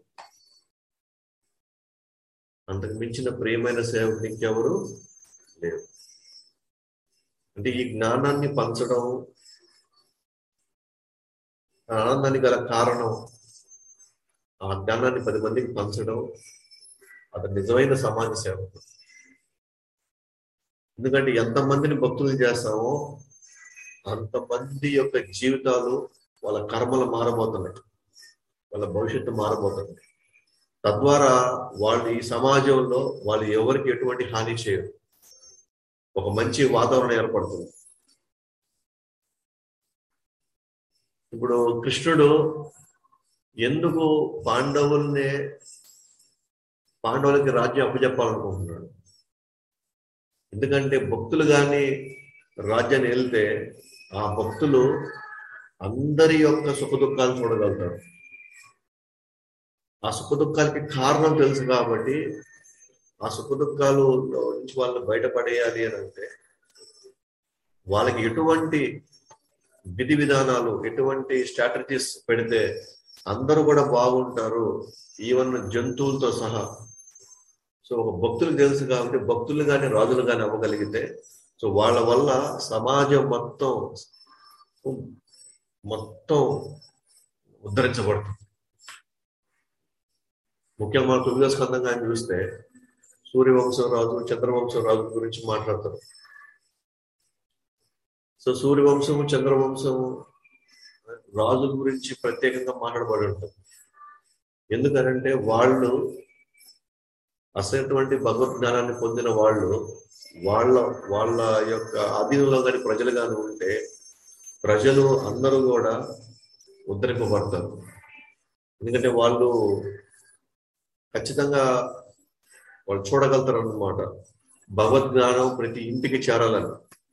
అంతకు మించిన ప్రియమైన సేవకుడు ఇంకెవరు లేరు అంటే ఈ జ్ఞానాన్ని పంచడం ఆ ఆనందానికి గల కారణం ఆ జ్ఞానాన్ని పది మందికి పంచడం అది నిజమైన సమాజ సేవ ఎందుకంటే ఎంతమందిని భక్తులు చేస్తామో అంతమంది యొక్క జీవితాలు వాళ్ళ కర్మలు మారబోతున్నాయి వాళ్ళ భవిష్యత్తు మారబోతుంది తద్వారా వాళ్ళు ఈ సమాజంలో వాళ్ళు ఎవరికి ఎటువంటి హాని చేయరు ఒక మంచి వాతావరణం ఏర్పడుతుంది ఇప్పుడు కృష్ణుడు ఎందుకు పాండవుల్ని పాండవులకి రాజ్యం అప్పచెప్పాలనుకుంటున్నాడు ఎందుకంటే భక్తులు కానీ రాజ్యాన్ని వెళ్తే ఆ భక్తులు అందరి యొక్క సుఖ దుఃఖాలు చూడగలుగుతారు ఆ సుఖ దుఃఖాలకి కారణం తెలుసు కాబట్టి ఆ సుఖ దుఃఖాలు నుంచి వాళ్ళని బయటపడేయాలి అని అంటే వాళ్ళకి ఎటువంటి విధి విధానాలు ఎటువంటి స్ట్రాటజీస్ పెడితే అందరూ కూడా బాగుంటారు ఈవెన్ జంతువులతో సహా సో ఒక భక్తులు తెలుసు కాబట్టి భక్తులు కానీ రాజులు కానీ అవ్వగలిగితే సో వాళ్ళ వల్ల సమాజం మొత్తం మొత్తం ఉద్ధరించబడుతుంది ముఖ్యంగా మన తొమ్మిదో స్కందంగా ఆయన చూస్తే సూర్యవంశం రాజు చంద్రవంశం రాజు గురించి మాట్లాడతారు సో సూర్యవంశము చంద్రవంశము రాజుల గురించి ప్రత్యేకంగా మాట్లాడబడి ఉంటుంది ఎందుకనంటే వాళ్ళు అసలైనటువంటి భగవద్ జ్ఞానాన్ని పొందిన వాళ్ళు వాళ్ళ వాళ్ళ యొక్క అధీనంలో కానీ ప్రజలు కానీ ఉంటే ప్రజలు అందరూ కూడా ఉద్ధరింపబడతారు ఎందుకంటే వాళ్ళు ఖచ్చితంగా వాళ్ళు చూడగలుగుతారు అన్నమాట భగవద్ జ్ఞానం ప్రతి ఇంటికి చేరాలని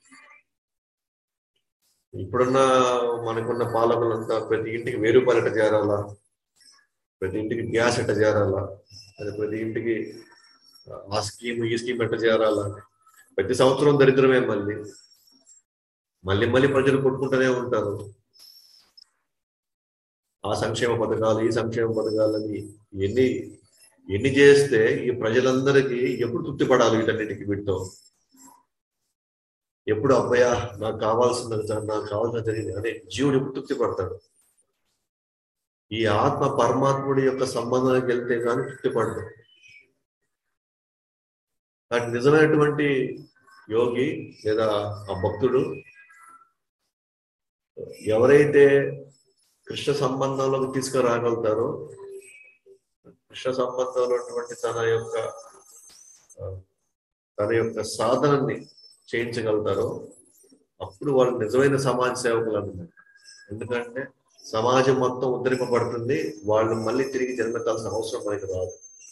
ఇప్పుడున్న మనకున్న పాలకులంతా ప్రతి ఇంటికి వెయ్యి రూపాయలు ఎట్ట చేరాలా ప్రతి ఇంటికి గ్యాస్ ఎట్ట చేరాలా అది ప్రతి ఇంటికి ఆ స్కీమ్ ఈ స్కీమ్ ఎట్ట చేరాలా ప్రతి సంవత్సరం దరిద్రమే మళ్ళీ మళ్ళీ మళ్ళీ ప్రజలు కొట్టుకుంటూనే ఉంటారు ఆ సంక్షేమ పథకాలు ఈ సంక్షేమ పథకాలని ఎన్ని ఎన్ని చేస్తే ఈ ప్రజలందరికీ ఎప్పుడు తృప్తి పడాలి వీటన్నిటికి వీటితో ఎప్పుడు అబ్బాయా నాకు కావాల్సిన నాకు కావాల్సిన జరిగింది అనే జీవుడు ఎప్పుడు తృప్తి పడతాడు ఈ ఆత్మ పరమాత్ముడి యొక్క సంబంధానికి వెళ్తే కానీ తృప్తి పడదు కాబట్టి నిజమైనటువంటి యోగి లేదా ఆ భక్తుడు ఎవరైతే కృష్ణ సంబంధంలోకి తీసుకురాగలుగుతారో కృష్ణ సంబంధంలో ఉన్నటువంటి తన యొక్క తన యొక్క సాధనని చేయించగలుగుతారో అప్పుడు వాళ్ళు నిజమైన సమాజ సేవకులు అన్నమాట ఎందుకంటే సమాజం మొత్తం ఉద్ధరింపబడుతుంది వాళ్ళు మళ్ళీ తిరిగి జన్మెత్తాల్సిన అవసరం మనకి రాదు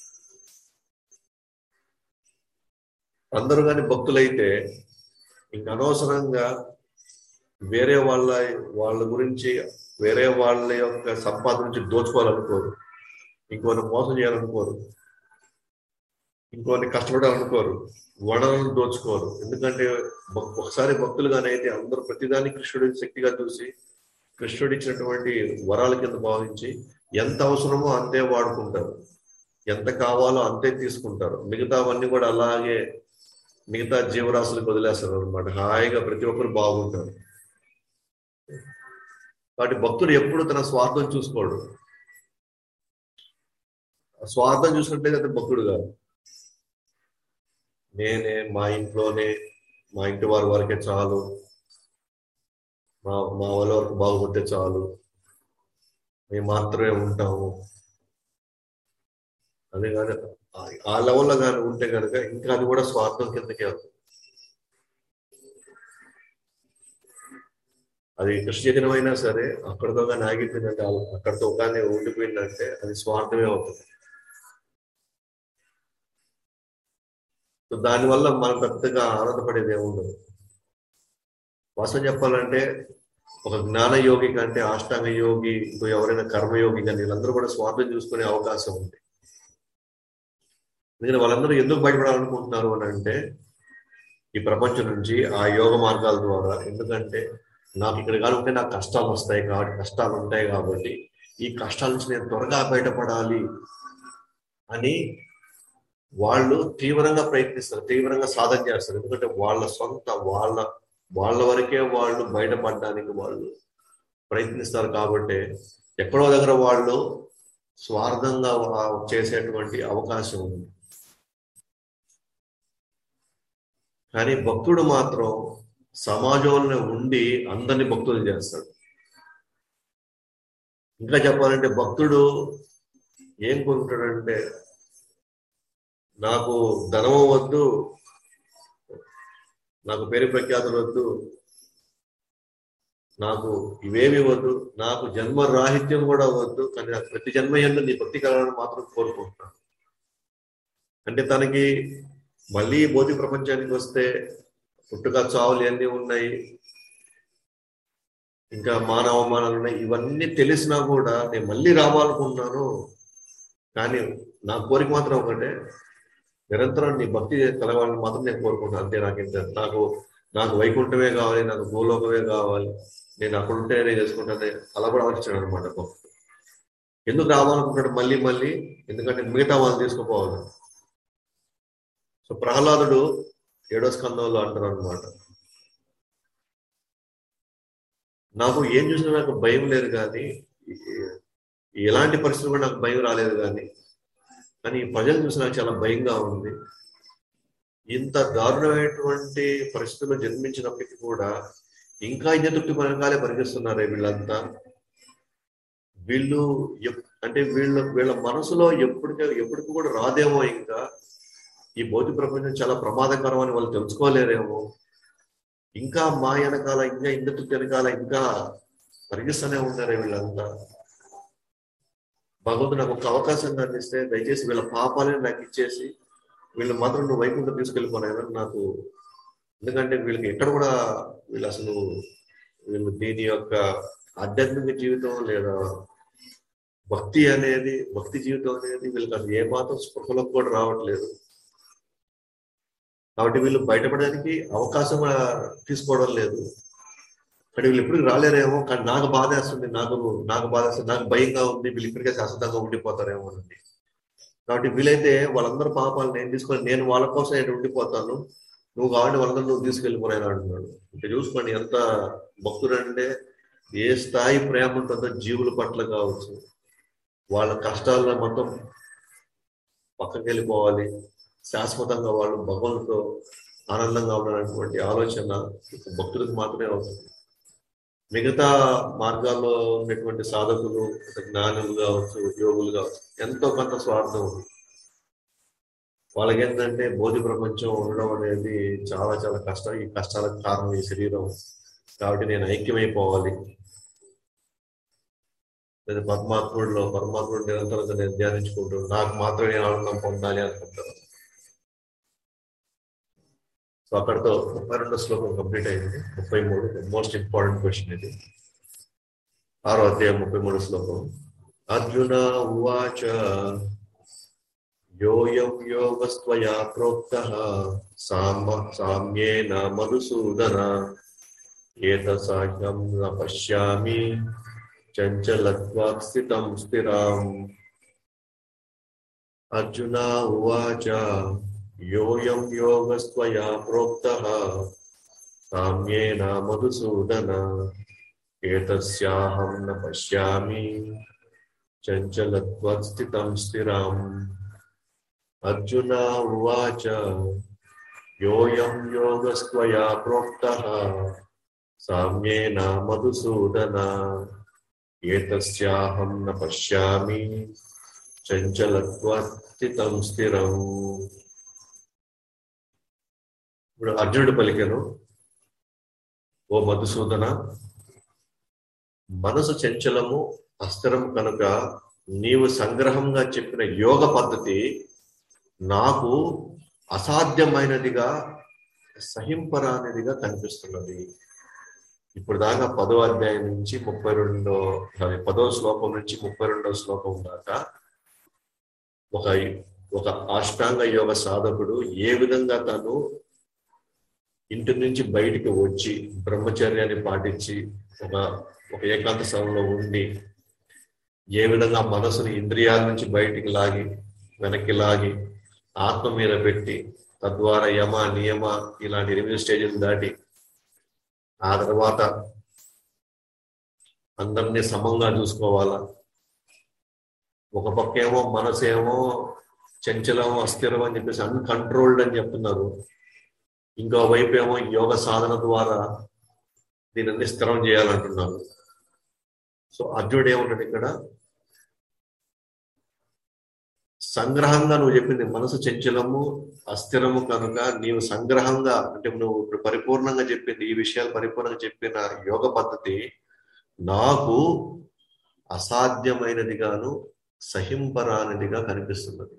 అందరూ కానీ భక్తులైతే ఇంక అనవసరంగా వేరే వాళ్ళ వాళ్ళ గురించి వేరే వాళ్ళ యొక్క సంపాదన నుంచి దోచుకోవాలనుకోరు ఇంకొన్ని మోసం చేయాలనుకోరు ఇంకొన్ని కష్టపడాలనుకోరు వనరులను దోచుకోరు ఎందుకంటే ఒకసారి భక్తులుగానే అయితే అందరూ ప్రతిదాన్ని కృష్ణుడి శక్తిగా చూసి కృష్ణుడు ఇచ్చినటువంటి వరాల కింద భావించి ఎంత అవసరమో అంతే వాడుకుంటారు ఎంత కావాలో అంతే తీసుకుంటారు మిగతావన్నీ కూడా అలాగే మిగతా జీవరాశులకు వదిలేస్తారు అనమాట హాయిగా ప్రతి ఒక్కరు బాగుంటారు కాబట్టి భక్తుడు ఎప్పుడు తన స్వార్థం చూసుకోడు స్వార్థం చూసుకుంటే అది భక్తుడు కాదు నేనే మా ఇంట్లోనే మా ఇంటి వారి వరకే చాలు మా మా వాళ్ళ వరకు బాగుపడితే చాలు మేము మాత్రమే ఉంటాము అదే కానీ ఆ లెవెల్లో కానీ ఉంటే కనుక ఇంకా అది కూడా స్వార్థం కిందకే అవుతుంది అది కృష్ణజనమైనా సరే అక్కడితో కానీ ఆగిపోయిందంటే అక్కడితో కానీ ఉండిపోయిందంటే అది స్వార్థమే అవుతుంది దానివల్ల మనం పెద్దగా ఆనందపడేది ఏముండదు వాస్తవం చెప్పాలంటే ఒక జ్ఞాన యోగి కంటే అష్టాంగ యోగి ఇంకో ఎవరైనా కర్మయోగి కానీ వీళ్ళందరూ కూడా స్వార్థం చూసుకునే అవకాశం ఉంది ఎందుకంటే వాళ్ళందరూ ఎందుకు బయటపడాలనుకుంటున్నారు అని అంటే ఈ ప్రపంచం నుంచి ఆ యోగ మార్గాల ద్వారా ఎందుకంటే నాకు ఇక్కడ కానీ ఉంటే నాకు కష్టాలు వస్తాయి కాబట్టి కష్టాలు ఉంటాయి కాబట్టి ఈ కష్టాల నుంచి నేను త్వరగా బయటపడాలి అని వాళ్ళు తీవ్రంగా ప్రయత్నిస్తారు తీవ్రంగా సాధన చేస్తారు ఎందుకంటే వాళ్ళ సొంత వాళ్ళ వాళ్ళ వరకే వాళ్ళు బయటపడడానికి వాళ్ళు ప్రయత్నిస్తారు కాబట్టి ఎక్కడో దగ్గర వాళ్ళు స్వార్థంగా వా- చేసేటువంటి అవకాశం ఉంది కానీ భక్తుడు మాత్రం సమాజంలో ఉండి అందరినీ భక్తులు చేస్తాడు ఇంకా చెప్పాలంటే భక్తుడు ఏం కోరుకుంటాడంటే నాకు ధనము వద్దు నాకు పేరు ప్రఖ్యాతులు వద్దు నాకు ఇవేమి వద్దు నాకు జన్మ రాహిత్యం కూడా వద్దు కానీ నాకు ప్రతి జన్మ ఎందు నీ భక్తి కలగాలని మాత్రం కోరుకుంటున్నాను అంటే తనకి మళ్ళీ భౌతిక ప్రపంచానికి వస్తే పుట్టుక చావులు ఎన్ని ఉన్నాయి ఇంకా మానవ అవమానాలు ఉన్నాయి ఇవన్నీ తెలిసినా కూడా నేను మళ్ళీ రావాలనుకుంటున్నాను కానీ నా కోరిక మాత్రం ఒకటే నిరంతరం నీ భక్తి కలగాలని మాత్రం నేను కోరుకుంటాను అంతే నాకు ఇంత నాకు నాకు వైకుంఠమే కావాలి నాకు భూలోకమే కావాలి నేను అక్కడ ఉంటే నేను చేసుకుంటాను అలా కూడా ఆలోచించాడు అనమాట భక్తుడు ఎందుకు రావాలనుకుంటాడు మళ్ళీ మళ్ళీ ఎందుకంటే మిగతా వాళ్ళు తీసుకుపోవాలి సో ప్రహ్లాదుడు ఏడో స్కందంలో అంటారు అనమాట నాకు ఏం చూసినా నాకు భయం లేదు కానీ ఈ- ఎలాంటి పరిస్థితులు కూడా నాకు భయం రాలేదు కానీ కానీ ఈ ప్రజలు చూసి నాకు చాలా భయంగా ఉంది ఇంత దారుణమైనటువంటి పరిస్థితుల్లో జన్మించినప్పటికీ కూడా ఇంకా ఇంజతుక్తి పరకాలే పరిగిస్తున్నారే వీళ్ళంతా వీళ్ళు ఎప్- అంటే వీళ్ళ వీళ్ళ మనసులో ఎప్పటికీ ఎప్పటికి కూడా రాదేమో ఇంకా ఈ భౌతిక ప్రపంచం చాలా ప్రమాదకరం అని వాళ్ళు తెలుసుకోలేరేమో ఇంకా మా వెనకాల ఇంకా ఇంద్రతృప్తి వెనకాల ఇంకా పరిగిస్తూనే ఉన్నారే వీళ్ళంతా భగవంతుడు నాకు ఒక అవకాశం అందిస్తే దయచేసి వీళ్ళ పాపాలని నాకు ఇచ్చేసి వీళ్ళు మాత్రం నువ్వు వైకుంఠం తీసుకెళ్ళిపోయినా నాకు ఎందుకంటే వీళ్ళకి ఎక్కడ కూడా వీళ్ళు అసలు వీళ్ళు దీని యొక్క ఆధ్యాత్మిక జీవితం లేదా భక్తి అనేది భక్తి జీవితం అనేది వీళ్ళకి అసలు ఏ మాత్రం స్పృహలకు కూడా రావట్లేదు కాబట్టి వీళ్ళు బయటపడడానికి అవకాశం కూడా తీసుకోవడం లేదు కానీ వీళ్ళు ఎప్పుడు రాలేరేమో కానీ నాకు బాధ వేస్తుంది నాకు నాకు బాధ వేస్తుంది నాకు భయంగా ఉంది వీళ్ళు ఇప్పటికే శాశ్వతంగా ఉండిపోతారేమో అని కాబట్టి వీలైతే వాళ్ళందరూ పాపాలు నేను తీసుకొని నేను వాళ్ళ కోసం నేను ఉండిపోతాను నువ్వు కావాలంటే వాళ్ళందరూ నువ్వు తీసుకెళ్ళిపోయినా అంటున్నాడు ఇంకా చూసుకోండి ఎంత భక్తుడు అంటే ఏ స్థాయి ప్రేమ ఉంటుందో జీవుల పట్ల కావచ్చు వాళ్ళ కష్టాలను మొత్తం పక్కకి వెళ్ళిపోవాలి శాశ్వతంగా వాళ్ళు భగవంతుతో ఆనందంగా ఉండాలనేటువంటి ఆలోచన ఒక భక్తులకు మాత్రమే అవుతుంది మిగతా మార్గాల్లో ఉన్నటువంటి సాధకులు జ్ఞానులు కావచ్చు యోగులు కావచ్చు ఎంతో కొంత స్వార్థం ఉంది వాళ్ళకి ఏంటంటే బోధి ప్రపంచం ఉండడం అనేది చాలా చాలా కష్టం ఈ కష్టాలకు కారణం ఈ శరీరం కాబట్టి నేను ఐక్యమైపోవాలి లేదా పరమాత్ముడిలో పరమాత్ముడు నిరంతరంగా నేను ధ్యానించుకుంటూ నాకు మాత్రమే ఆనందం పొందాలి అనుకుంటాను సో అక్కడతో ముప్పై రెండో శ్లోకం కంప్లీట్ అయింది ముప్పై మూడు మోస్ట్ ఇంపార్టెంట్ క్వశ్చన్ ఇది ఆరో అధ్యాయం ముప్పై మూడు శ్లోకం అర్జున ఉవాచ యోయం యోగస్త్వయా ప్రోక్త సామ సామ్యేన మధుసూదన ఏతసాహ్యం న పశ్యామి చంచలత్వాత్ స్థితం స్థిరాం అర్జున ఉవాచ యోయం యోగస్త్వయా ప్రోక్త సామ్యేన మధుసూదన ఏతస్యాహం న పశ్యామి చంచలత్వాత్ స్థితం స్థిరాం అర్జున ఉవాచ యోయం యోగస్త్వయా ప్రోక్త సామ్యేన మధుసూదన ఏతస్యాహం న పశ్యామి చంచలత్వాత్ స్థితం స్థిరం ఇప్పుడు అర్జునుడు పలికెను ఓ మధుసూదన మనసు చంచలము అస్థిరం కనుక నీవు సంగ్రహంగా చెప్పిన యోగ పద్ధతి నాకు అసాధ్యమైనదిగా సహింపరానిదిగా కనిపిస్తున్నది ఇప్పుడు దాకా పదో అధ్యాయం నుంచి ముప్పై రెండో సారీ పదో శ్లోకం నుంచి ముప్పై రెండో శ్లోకం దాకా ఒక ఒక అష్టాంగ యోగ సాధకుడు ఏ విధంగా తను ఇంటి నుంచి బయటికి వచ్చి బ్రహ్మచర్యాన్ని పాటించి ఒక ఒక ఏకాంత స్థలంలో ఉండి ఏ విధంగా మనసుని ఇంద్రియాల నుంచి బయటికి లాగి వెనక్కి లాగి ఆత్మ మీద పెట్టి తద్వారా యమ నియమ ఇలాంటి ఎనిమిది స్టేజెస్ దాటి ఆ తర్వాత అందరినీ సమంగా చూసుకోవాలా ఒక పక్క ఏమో మనసు ఏమో చంచలం అస్థిరం అని చెప్పేసి అన్కంట్రోల్డ్ అని చెప్తున్నారు ఇంకో వైపు ఏమో యోగ సాధన ద్వారా దీనిని స్థిరం చేయాలంటున్నారు సో అర్జునుడు ఏమంటాడు ఇక్కడ సంగ్రహంగా నువ్వు చెప్పింది మనసు చంచలము అస్థిరము కనుక నీవు సంగ్రహంగా అంటే నువ్వు ఇప్పుడు పరిపూర్ణంగా చెప్పింది ఈ విషయాలు పరిపూర్ణంగా చెప్పిన యోగ పద్ధతి నాకు అసాధ్యమైనదిగాను సహింపరానిదిగా కనిపిస్తున్నది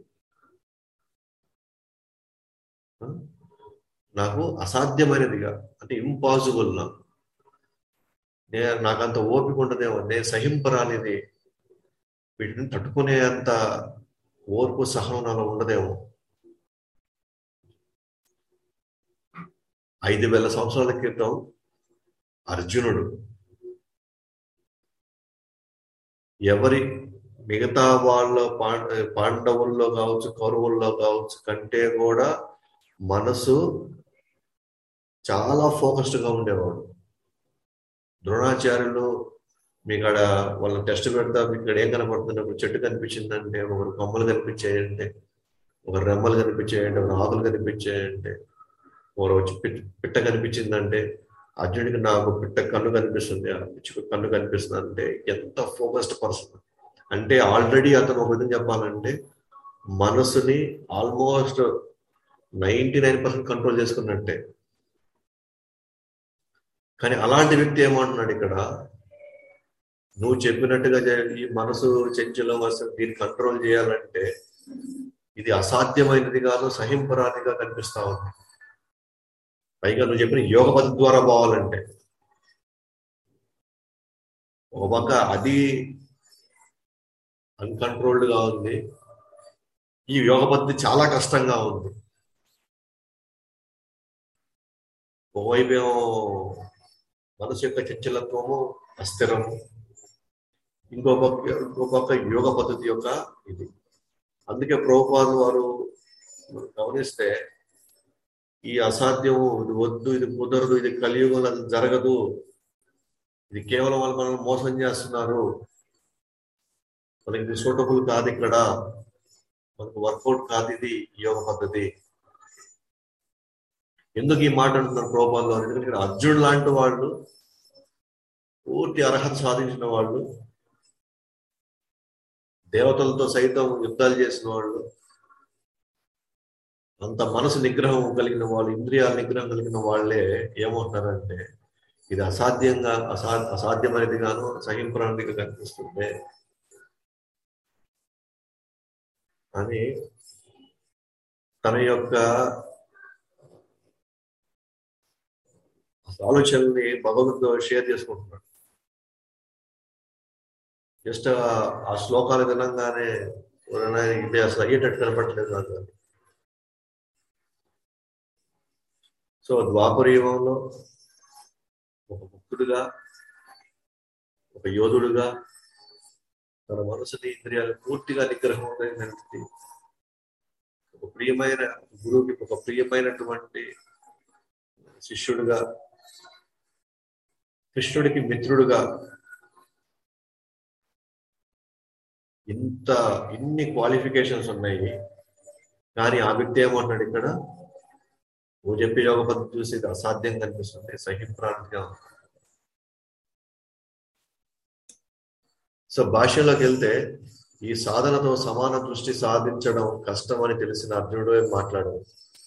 నాకు అసాధ్యమైనదిగా అంటే ఇంపాసిబుల్ నాకు నేను నాకంత ఓపిక ఉండదేమో నేను సహింపరానిది వీటిని తట్టుకునే అంత ఓర్పు సహనం నాలో ఉండదేమో ఐదు వేల సంవత్సరాల క్రితం అర్జునుడు ఎవరి మిగతా వాళ్ళ పాండవుల్లో కావచ్చు కౌరవుల్లో కావచ్చు కంటే కూడా మనసు చాలా ఫోకస్డ్ గా ఉండేవాడు ద్రోణాచార్యులు మీకు ఆడ వాళ్ళ టెస్ట్ పెడతా మీకు ఇక్కడ ఏం కనపడుతుంది ఒక చెట్టు కనిపించిందంటే ఒకరు కొమ్మలు కనిపించాయంటే ఒక రెమ్మలు కనిపించాయంటే ఒక ఆకులు కనిపించాయంటే ఒకరు వచ్చి పిట్ట కనిపించిందంటే అర్జునుడికి నాకు పిట్ట కన్ను కనిపిస్తుంది పిచ్చుకు కన్ను కనిపిస్తుంది అంటే ఎంత ఫోకస్డ్ పర్సన్ అంటే ఆల్రెడీ అతను ఒక విధంగా చెప్పాలంటే మనసుని almost ninety nine percent control చేసుకున్నట్టే కానీ అలాంటి వ్యక్తి ఏమంటున్నాడు ఇక్కడ నువ్వు చెప్పినట్టుగా ఈ మనసు చంచలం అసలు దీన్ని కంట్రోల్ చేయాలంటే ఇది అసాధ్యమైనది కాదు సహింపరానిగా కనిపిస్తా ఉంది పైగా నువ్వు చెప్పిన యోగ పద్ధతి ద్వారా పోవాలంటే ఒక పక్క అది అన్కంట్రోల్డ్ గా ఉంది ఈ యోగ పద్ధతి చాలా కష్టంగా ఉంది ఒకవైపు ఏమో మనసు యొక్క చంచలత్వము అస్థిరము ఇంకో పక్క ఇంకో పక్క యోగ పద్ధతి యొక్క ఇది అందుకే ప్రభుపాద వారు గమనిస్తే ఈ అసాధ్యము ఇది వద్దు ఇది కుదరదు ఇది కలియుగంలో అది జరగదు ఇది కేవలం వాళ్ళు మనల్ని మోసం చేస్తున్నారు మనకి ఇది సూటబుల్ కాదు ఇక్కడ మనకు వర్కౌట్ కాదు ఇది యోగ పద్ధతి ఎందుకు ఈ మాట అంటున్నారు ప్రోపాల్లో ఎందుకంటే ఇక్కడ అర్జునుడు లాంటి వాళ్ళు పూర్తి అర్హత సాధించిన వాళ్ళు దేవతలతో సైతం యుద్ధాలు చేసిన వాళ్ళు అంత మనసు నిగ్రహం కలిగిన వాళ్ళు ఇంద్రియాల నిగ్రహం కలిగిన వాళ్ళే ఏమంటున్నారంటే ఇది అసాధ్యంగా అసా అసాధ్యమైనది గాను సహింపరానిదిగా కనిపిస్తుంది అని తన యొక్క ఆలోచనల్ని భగవంతుడు షేర్ చేసుకుంటున్నాడు జస్ట్ ఆ శ్లోకాలు వినంగానే ఇది అసలు అయ్యేటట్టు కనపడలేదు నాకు సో ద్వాపరయుగంలో ఒక భక్తుడుగా ఒక యోధుడుగా తన మనసుని ఇంద్రియాలు పూర్తిగా నిగ్రహం నిలిచి ఒక ప్రియమైన గురువుకి ఒక ప్రియమైనటువంటి శిష్యుడుగా కృష్ణుడికి మిత్రుడుగా ఇంత ఇన్ని క్వాలిఫికేషన్స్ ఉన్నాయి కానీ ఆ వ్యక్తి ఏమన్నాడు ఇక్కడ నువ్వు చెప్పే యోగ పద్ధతి చూసి ఇది అసాధ్యం కనిపిస్తుంది సహిప్రాంతిగా సో భాషలోకి వెళ్తే ఈ సాధనతో సమాన దృష్టి సాధించడం కష్టం అని తెలిసిన అర్జునుడు మాట్లాడాడు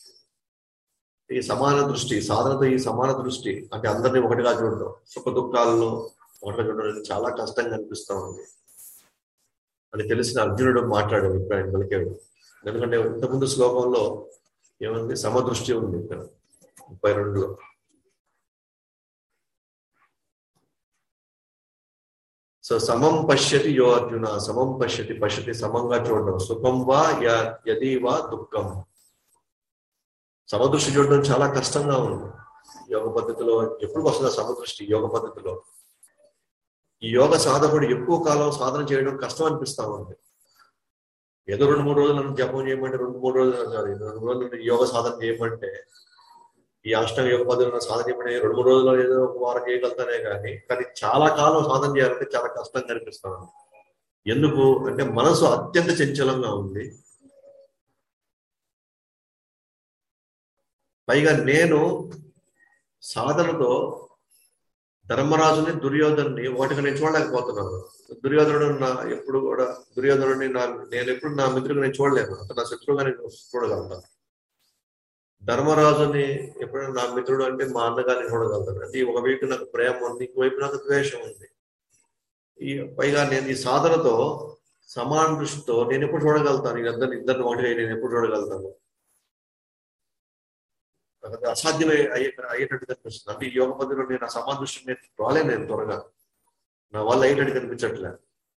ఈ సమాన దృష్టి సాధనతో ఈ సమాన దృష్టి అంటే అందరినీ ఒకటిగా చూడడం సుఖ దుఃఖాల్లో ఒకటిగా చూడడం చాలా కష్టంగా అనిపిస్తా ఉంది అని తెలిసిన అర్జునుడు మాట్లాడాడు ఇప్పుడు ఆయన పలికాడు ఎందుకంటే ఇంతకుముందు శ్లోకంలో ఏముంది సమదృష్టి ఉంది ఇక్కడ ముప్పై రెండులో సో సమం పశ్యతి యో అర్జున సమం పశ్యతి పశ్యతి సమంగా చూడడం సుఖం వా యది వా దుఃఖం సమదృష్టి చూడడం చాలా కష్టంగా ఉంది యోగ పద్ధతిలో ఎప్పుడు వస్తుందా సమదృష్టి యోగ పద్ధతిలో ఈ యోగ సాధకుడు ఎక్కువ కాలం సాధన చేయడం కష్టం అనిపిస్తా ఉంది ఏదో రెండు మూడు రోజులు నన్ను జపం చేయమంటే రెండు మూడు రోజులు కాదు రెండు రోజులు యోగ సాధన చేయమంటే ఈ అష్టాంగ యోగ పద్ధతిలో సాధన చేయమని రెండు మూడు రోజుల్లో ఏదో ఒక వారం చేయగలుగుతానే కానీ కానీ చాలా కాలం సాధన చేయాలంటే చాలా కష్టంగా అనిపిస్తాను ఎందుకు అంటే మనసు అత్యంత చంచలంగా ఉంది పైగా నేను సాధనతో ధర్మరాజుని దుర్యోధన్ని వాటికి నేను చూడలేకపోతున్నాను దుర్యోధనుడు నా ఎప్పుడు కూడా దుర్యోధనుడిని నా నేను ఎప్పుడు నా మిత్రుడిని నేను చూడలేను అతను నా శత్రువుగా నేను చూడగలుగుతాను ధర్మరాజుని ఎప్పుడైనా నా మిత్రుడు అంటే మా అన్నగారిని చూడగలుగుతాను అంటే ఒక వైపు నాకు ప్రేమ ఉంది ఇంకోవైపు నాకు ద్వేషం ఉంది ఈ పైగా నేను ఈ సాధనతో సమాన దృష్టితో నేను ఎప్పుడు చూడగలుగుతాను ఇద్దరిని ఇద్దరిని ఒకటిగా నేను ఎప్పుడు చూడగలుగుతాను నాకు అది అసాధ్యమే అయ్యే అయ్యేటట్టు కనిపిస్తుంది అంటే ఈ యోగ పద్ధతిలో నేను ఆ సమాన దృష్టి నేను రాలేను నేను త్వరగా నా వల్ల అయ్యేటట్టు కనిపించట్లే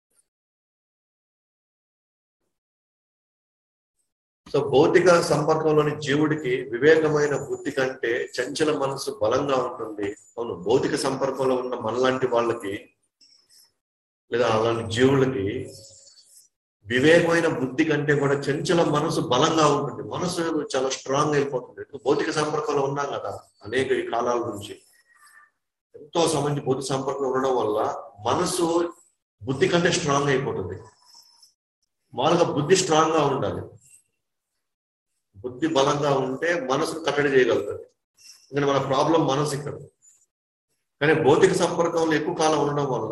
సో భౌతిక సంపర్కంలోని జీవుడికి వివేకమైన బుద్ధి కంటే చంచల మనసు బలంగా ఉంటుంది అవును భౌతిక సంపర్కంలో ఉన్న మనలాంటి వాళ్ళకి లేదా అలాంటి జీవులకి వివేకమైన బుద్ధి కంటే కూడా చంచల మనసు బలంగా ఉంటుంది మనసు చాలా స్ట్రాంగ్ అయిపోతుంది భౌతిక సంపర్కంలో ఉన్నాం కదా అనేక ఈ కాలాల నుంచి ఎంతో సంబంధించి భౌతిక సంపర్కంలో ఉండడం వల్ల మనసు బుద్ధి కంటే స్ట్రాంగ్ అయిపోతుంది మామూలుగా బుద్ధి స్ట్రాంగ్ గా ఉండాలి బుద్ధి బలంగా ఉంటే మనసును కట్టడి చేయగలుగుతుంది ఇంకా మన ప్రాబ్లం మనసు ఇక్కడ కానీ భౌతిక సంపర్కంలో ఎక్కువ కాలం ఉండడం వల్ల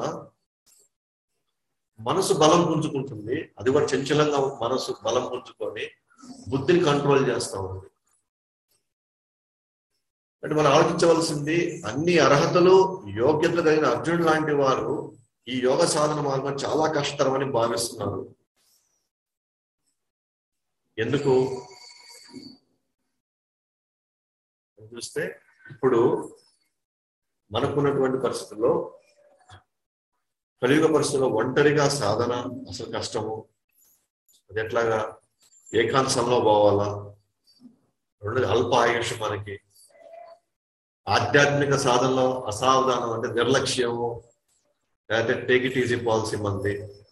మనసు బలం పుంజుకుంటుంది అది కూడా చంచలంగా మనసు బలం పుంజుకొని బుద్ధిని కంట్రోల్ చేస్తా ఉంది అంటే మనం ఆలోచించవలసింది అన్ని అర్హతలు యోగ్యతలు కలిగిన అర్జునుడు లాంటి వారు ఈ యోగ సాధన మార్గం చాలా కష్టతరమని భావిస్తున్నారు ఎందుకు చూస్తే ఇప్పుడు మనకున్నటువంటి పరిస్థితుల్లో కలియుగ పరిస్థితుల్లో ఒంటరిగా సాధన అసలు కష్టము అది ఎట్లాగా ఏకాంతంలో పోవాలా రెండోది అల్ప ఆయుష్ మనకి ఆధ్యాత్మిక సాధనలో అసావధానం అంటే నిర్లక్ష్యము లేకపోతే టేక్ ఇట్ ఈజీ పాలసీ మంది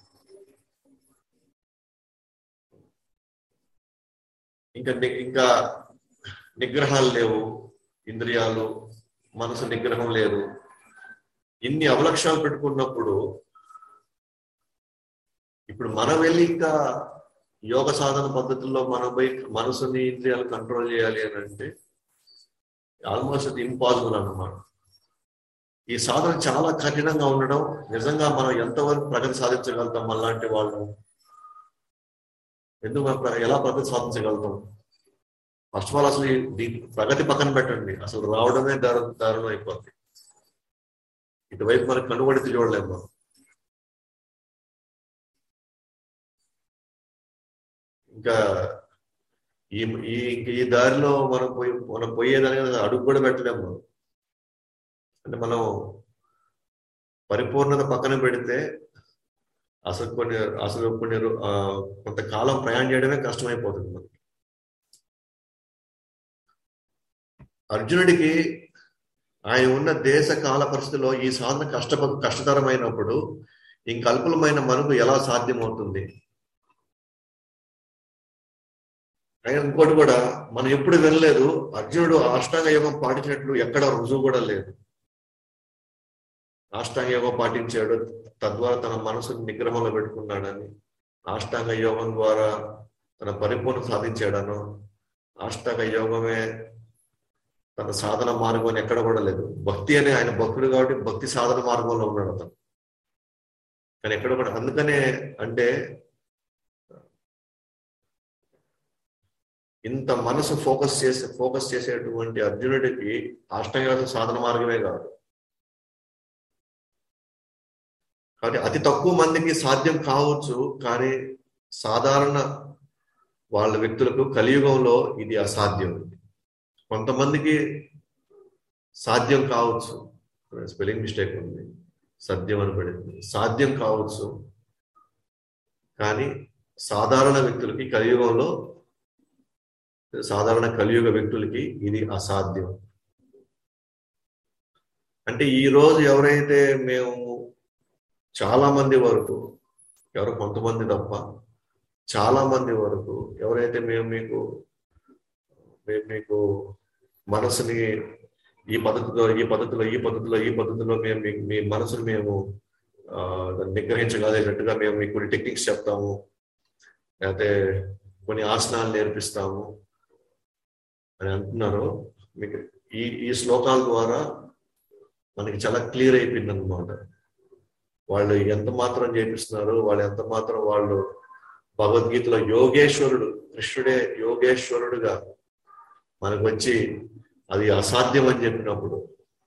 ఇంకా ఇంకా నిగ్రహాలు లేవు ఇంద్రియాలు మనసు నిగ్రహం లేదు ఇన్ని అవలక్ష్యాలు పెట్టుకున్నప్పుడు ఇప్పుడు మనం వెళ్ళి ఇంకా యోగ సాధన పద్ధతుల్లో మనం పోయి మనసుని ఇంద్రియాలు కంట్రోల్ చేయాలి అని అంటే ఆల్మోస్ట్ అది ఇంపాసిబుల్ అన్నమాట ఈ సాధన చాలా కఠినంగా ఉండడం నిజంగా మనం ఎంతవరకు ప్రగతి సాధించగలుగుతాం మనలాంటి వాళ్ళు ఎందుకు మనం ఎలా ప్రగతి సాధించగలుగుతాం ఫస్ట్ ఆఫ్ ఆల్ అసలు ఈ ప్రగతి పక్కన పెట్టండి అసలు రావడమే దారు దారుణం అయిపోద్ది ఇటువైపు మనకు కనుగొడితే చూడలేము మనం ఇంకా ఈ ఈ ఈ దారిలో మనం పోయి మనం పోయేదాని అడుగు కూడా పెట్టలేము మనం అంటే మనం పరిపూర్ణత పక్కన పెడితే అసలు కొన్ని అసలు కొన్ని కొంతకాలం ప్రయాణం చేయడమే కష్టమైపోతుంది మనకి అర్జునుడికి ఆయన ఉన్న దేశ కాల పరిస్థితిలో ఈ సాధన కష్ట కష్టతరమైనప్పుడు ఇంకల్పులమైన మనకు ఎలా సాధ్యమవుతుంది ఆయన ఇంకోటి కూడా మనం ఎప్పుడు వినలేదు అర్జునుడు అష్టాంగ యోగం పాటించినట్లు ఎక్కడ రుజువు కూడా లేదు అష్టాంగ యోగం పాటించాడు తద్వారా తన మనసుని నిగ్రహంలో పెట్టుకున్నాడని అష్టాంగ యోగం ద్వారా తన పరిపూర్ణ సాధించాడను అష్టాంగ యోగమే తన సాధన మార్గం ఎక్కడ కూడా లేదు భక్తి అనే ఆయన భక్తుడు కాబట్టి భక్తి సాధన మార్గంలో ఉన్నాడు అతను కానీ ఎక్కడ కూడా అందుకనే అంటే ఇంత మనసు ఫోకస్ చేసే ఫోకస్ చేసేటువంటి అర్జునుడికి అష్టంగ సాధన మార్గమే కాదు కాబట్టి అతి తక్కువ మందికి సాధ్యం కావచ్చు కానీ సాధారణ వాళ్ళ వ్యక్తులకు కలియుగంలో ఇది అసాధ్యం కొంతమందికి సాధ్యం కావచ్చు స్పెల్లింగ్ మిస్టేక్ ఉంది సత్యం అని పడింది సాధ్యం కావచ్చు కానీ సాధారణ వ్యక్తులకి కలియుగంలో సాధారణ కలియుగ వ్యక్తులకి ఇది అసాధ్యం అంటే ఈ రోజు ఎవరైతే మేము చాలా మంది వరకు ఎవరు కొంతమంది తప్ప చాలా మంది వరకు ఎవరైతే మేము మీకు మేము మీకు మనసుని ఈ పద్ధతిలో ఈ పద్ధతిలో ఈ పద్ధతిలో ఈ పద్ధతిలో మేము మీ- మీ మనసుని మేము ఆ, దాన్ని నిగ్రహించగలిగేటట్టుగా మేము మీకు కొన్ని టెక్నిక్స్ చెప్తాము లేకపోతే కొన్ని ఆసనాలు నేర్పిస్తాము అని అంటున్నారు మీకు ఈ ఈ శ్లోకాల ద్వారా మనకి చాలా క్లియర్ అయిపోయింది అనమాట వాళ్ళు ఎంత మాత్రం చేపిస్తున్నారు వాళ్ళు ఎంత మాత్రం వాళ్ళు భగవద్గీతలో యోగేశ్వరుడు కృష్ణుడే యోగేశ్వరుడుగా మనకు వచ్చి అది అసాధ్యం అని చెప్పినప్పుడు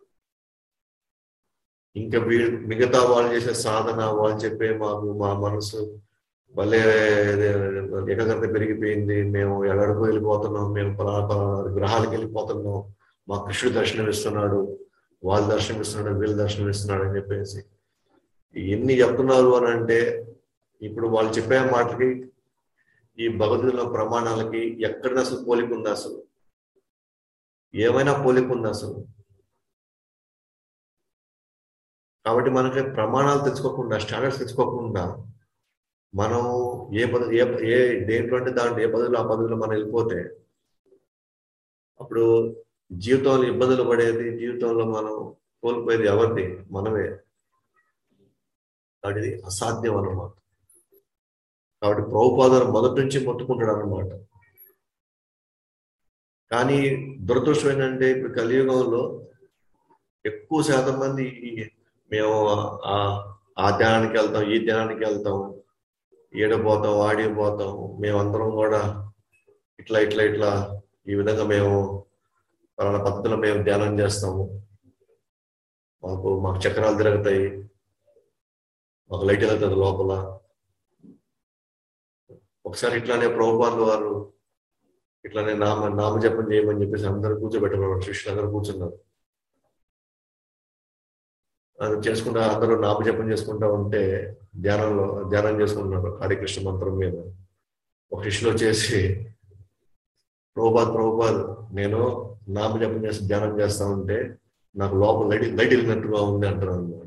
ఇంకా వీ- మిగతా వాళ్ళు చేసే సాధన వాళ్ళు చెప్పే మాకు మా మనసు భలే ఏకాగ్రత పెరిగిపోయింది మేము ఎక్కడికో వెళ్ళిపోతున్నాం మేము పలానా పలానా గ్రహాలకు వెళ్ళిపోతున్నాం మా కృష్ణుడు దర్శనం ఇస్తున్నాడు వాళ్ళు దర్శనం ఇస్తున్నాడు వీళ్ళు దర్శనం ఇస్తున్నాడు అని చెప్పేసి ఎన్ని చెప్తున్నారు అని అంటే ఇప్పుడు వాళ్ళు చెప్పే మాటకి ఈ భగవద్గీతలో ప్రమాణాలకి ఎక్కడ అసలు పోలిక ఉంది అసలు ఏమైనా పోలిక ఉంది అసలు కాబట్టి మనకి ప్రమాణాలు తెచ్చుకోకుండా స్టాండర్డ్స్ తెచ్చుకోకుండా మనం ఏ పద ఏ ఏ దేంట్లో అంటే దాంట్లో ఏ పదవిలో ఆ పదవిలో మనం వెళ్ళిపోతే అప్పుడు జీవితంలో ఇబ్బందులు పడేది జీవితంలో మనం కోల్పోయేది ఎవరిది మనమే కాబట్టి ఇది అసాధ్యం అన్నమాట కాబట్టి ప్రభుపాదారు మొదటి నుంచి మొత్తుకుంటాడు అనమాట కానీ దురదృష్టం ఏంటంటే ఇప్పుడు కలియుగంలో ఎక్కువ శాతం మంది ఈ- మేము ఆ ఆ ధ్యానానికి వెళ్తాం ఈ ధ్యానానికి వెళ్తాం ఈడపోతాం ఆడిపోతాం మేమందరం కూడా ఇట్లా ఇట్లా ఇట్లా ఈ విధంగా మేము పలానా పద్ధతిలో మేము ధ్యానం చేస్తాము మాకు మాకు చక్రాలు తిరుగుతాయి మాకు లైట్ వెళ్తుంది లోపల ఒకసారి ఇట్లానే ప్రభుపాదులు వారు ఇట్లానే నామ నామజపం చేయమని చెప్పేసి అందరూ కూర్చోబెట్టుకున్నారు శిష్యులు అందరూ కూర్చున్నారు అది చేసుకుంటా అందరూ నామజపం చేసుకుంటా ఉంటే ధ్యానంలో ధ్యానం చేసుకుంటున్నారు హరికృష్ణ మంత్రం మీద ఒక శిష్యులు వచ్చేసి ప్రభుపాద్ ప్రభుపాద్ నేను నామజపం చేసి ధ్యానం చేస్తా ఉంటే నాకు లోపల లైట్ లైట్ వెళ్ళినట్టుగా ఉంది అంటున్నాను అనమాట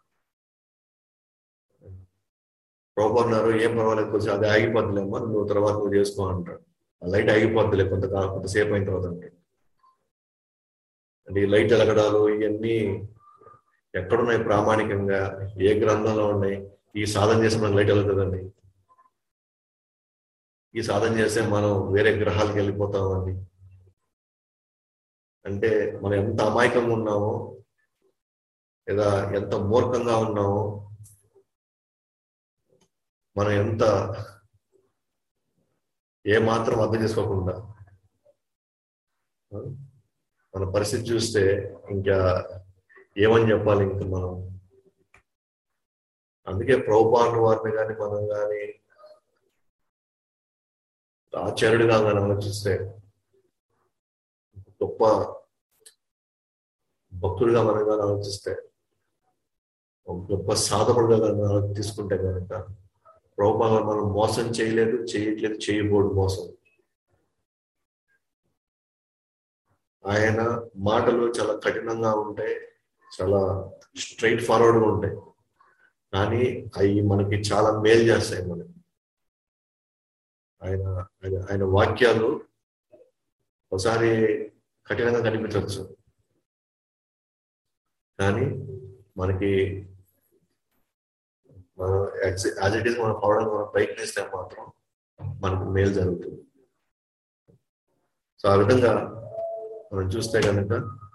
ప్రభుపాద్ అన్నారు ఏం పర్వాలేదు కొంచెం అది ఆగిపోద్దులేమ్మా నువ్వు తర్వాత నువ్వు చేసుకో అంటాడు ఆ లైట్ ఆగిపోద్దులే కొంత కొంతసేపు అయిన తర్వాత అంటాడు అంటే ఈ లైట్ ఎలగడాలు ఇవన్నీ ఎక్కడున్నాయి ప్రామాణికంగా ఏ గ్రంథంలో ఉన్నాయి ఈ సాధన చేసి మనకు లైట్ వెళ్తుందండి ఈ సాధన చేస్తే మనం వేరే గ్రహాలకు వెళ్ళిపోతామండి అంటే మనం ఎంత అమాయకంగా ఉన్నామో లేదా ఎంత మూర్ఖంగా ఉన్నామో మనం ఎంత ఏ మాత్రం అర్థం చేసుకోకుండా ఆ, మన పరిస్థితి చూస్తే ఇంకా ఏమని చెప్పాలి ఇంకా మనం అందుకే ప్రభుపాను వారిని కానీ మనం కానీ ఆచార్యుడిగా కానీ ఆలోచిస్తే గొప్ప భక్తుడిగా మనం కానీ ఆలోచిస్తే ఒక గొప్ప సాధకుడుగా కానీ ఆలో- తీసుకుంటే కనుక ప్రభుపాద మనం మోసం చేయలేదు చేయట్లేదు చేయబోడు మోసం ఆయన మాటలు చాలా కఠినంగా ఉంటాయి చాలా స్ట్రైట్ ఫార్వర్డ్గా ఉంటాయి కానీ అవి మనకి చాలా మేలు చేస్తాయి మనకి ఆయన ఆయన- ఆయన వాక్యాలు ఒకసారి కఠినంగా కనిపించవచ్చు కానీ మనకి మనం యాజ్ ఇట్ ఈస్ మనం అవడానికి మనం ప్రయత్నిస్తే మాత్రం మనకు మేలు జరుగుతుంది సో ఆ విధంగా మనం చూస్తే కనుక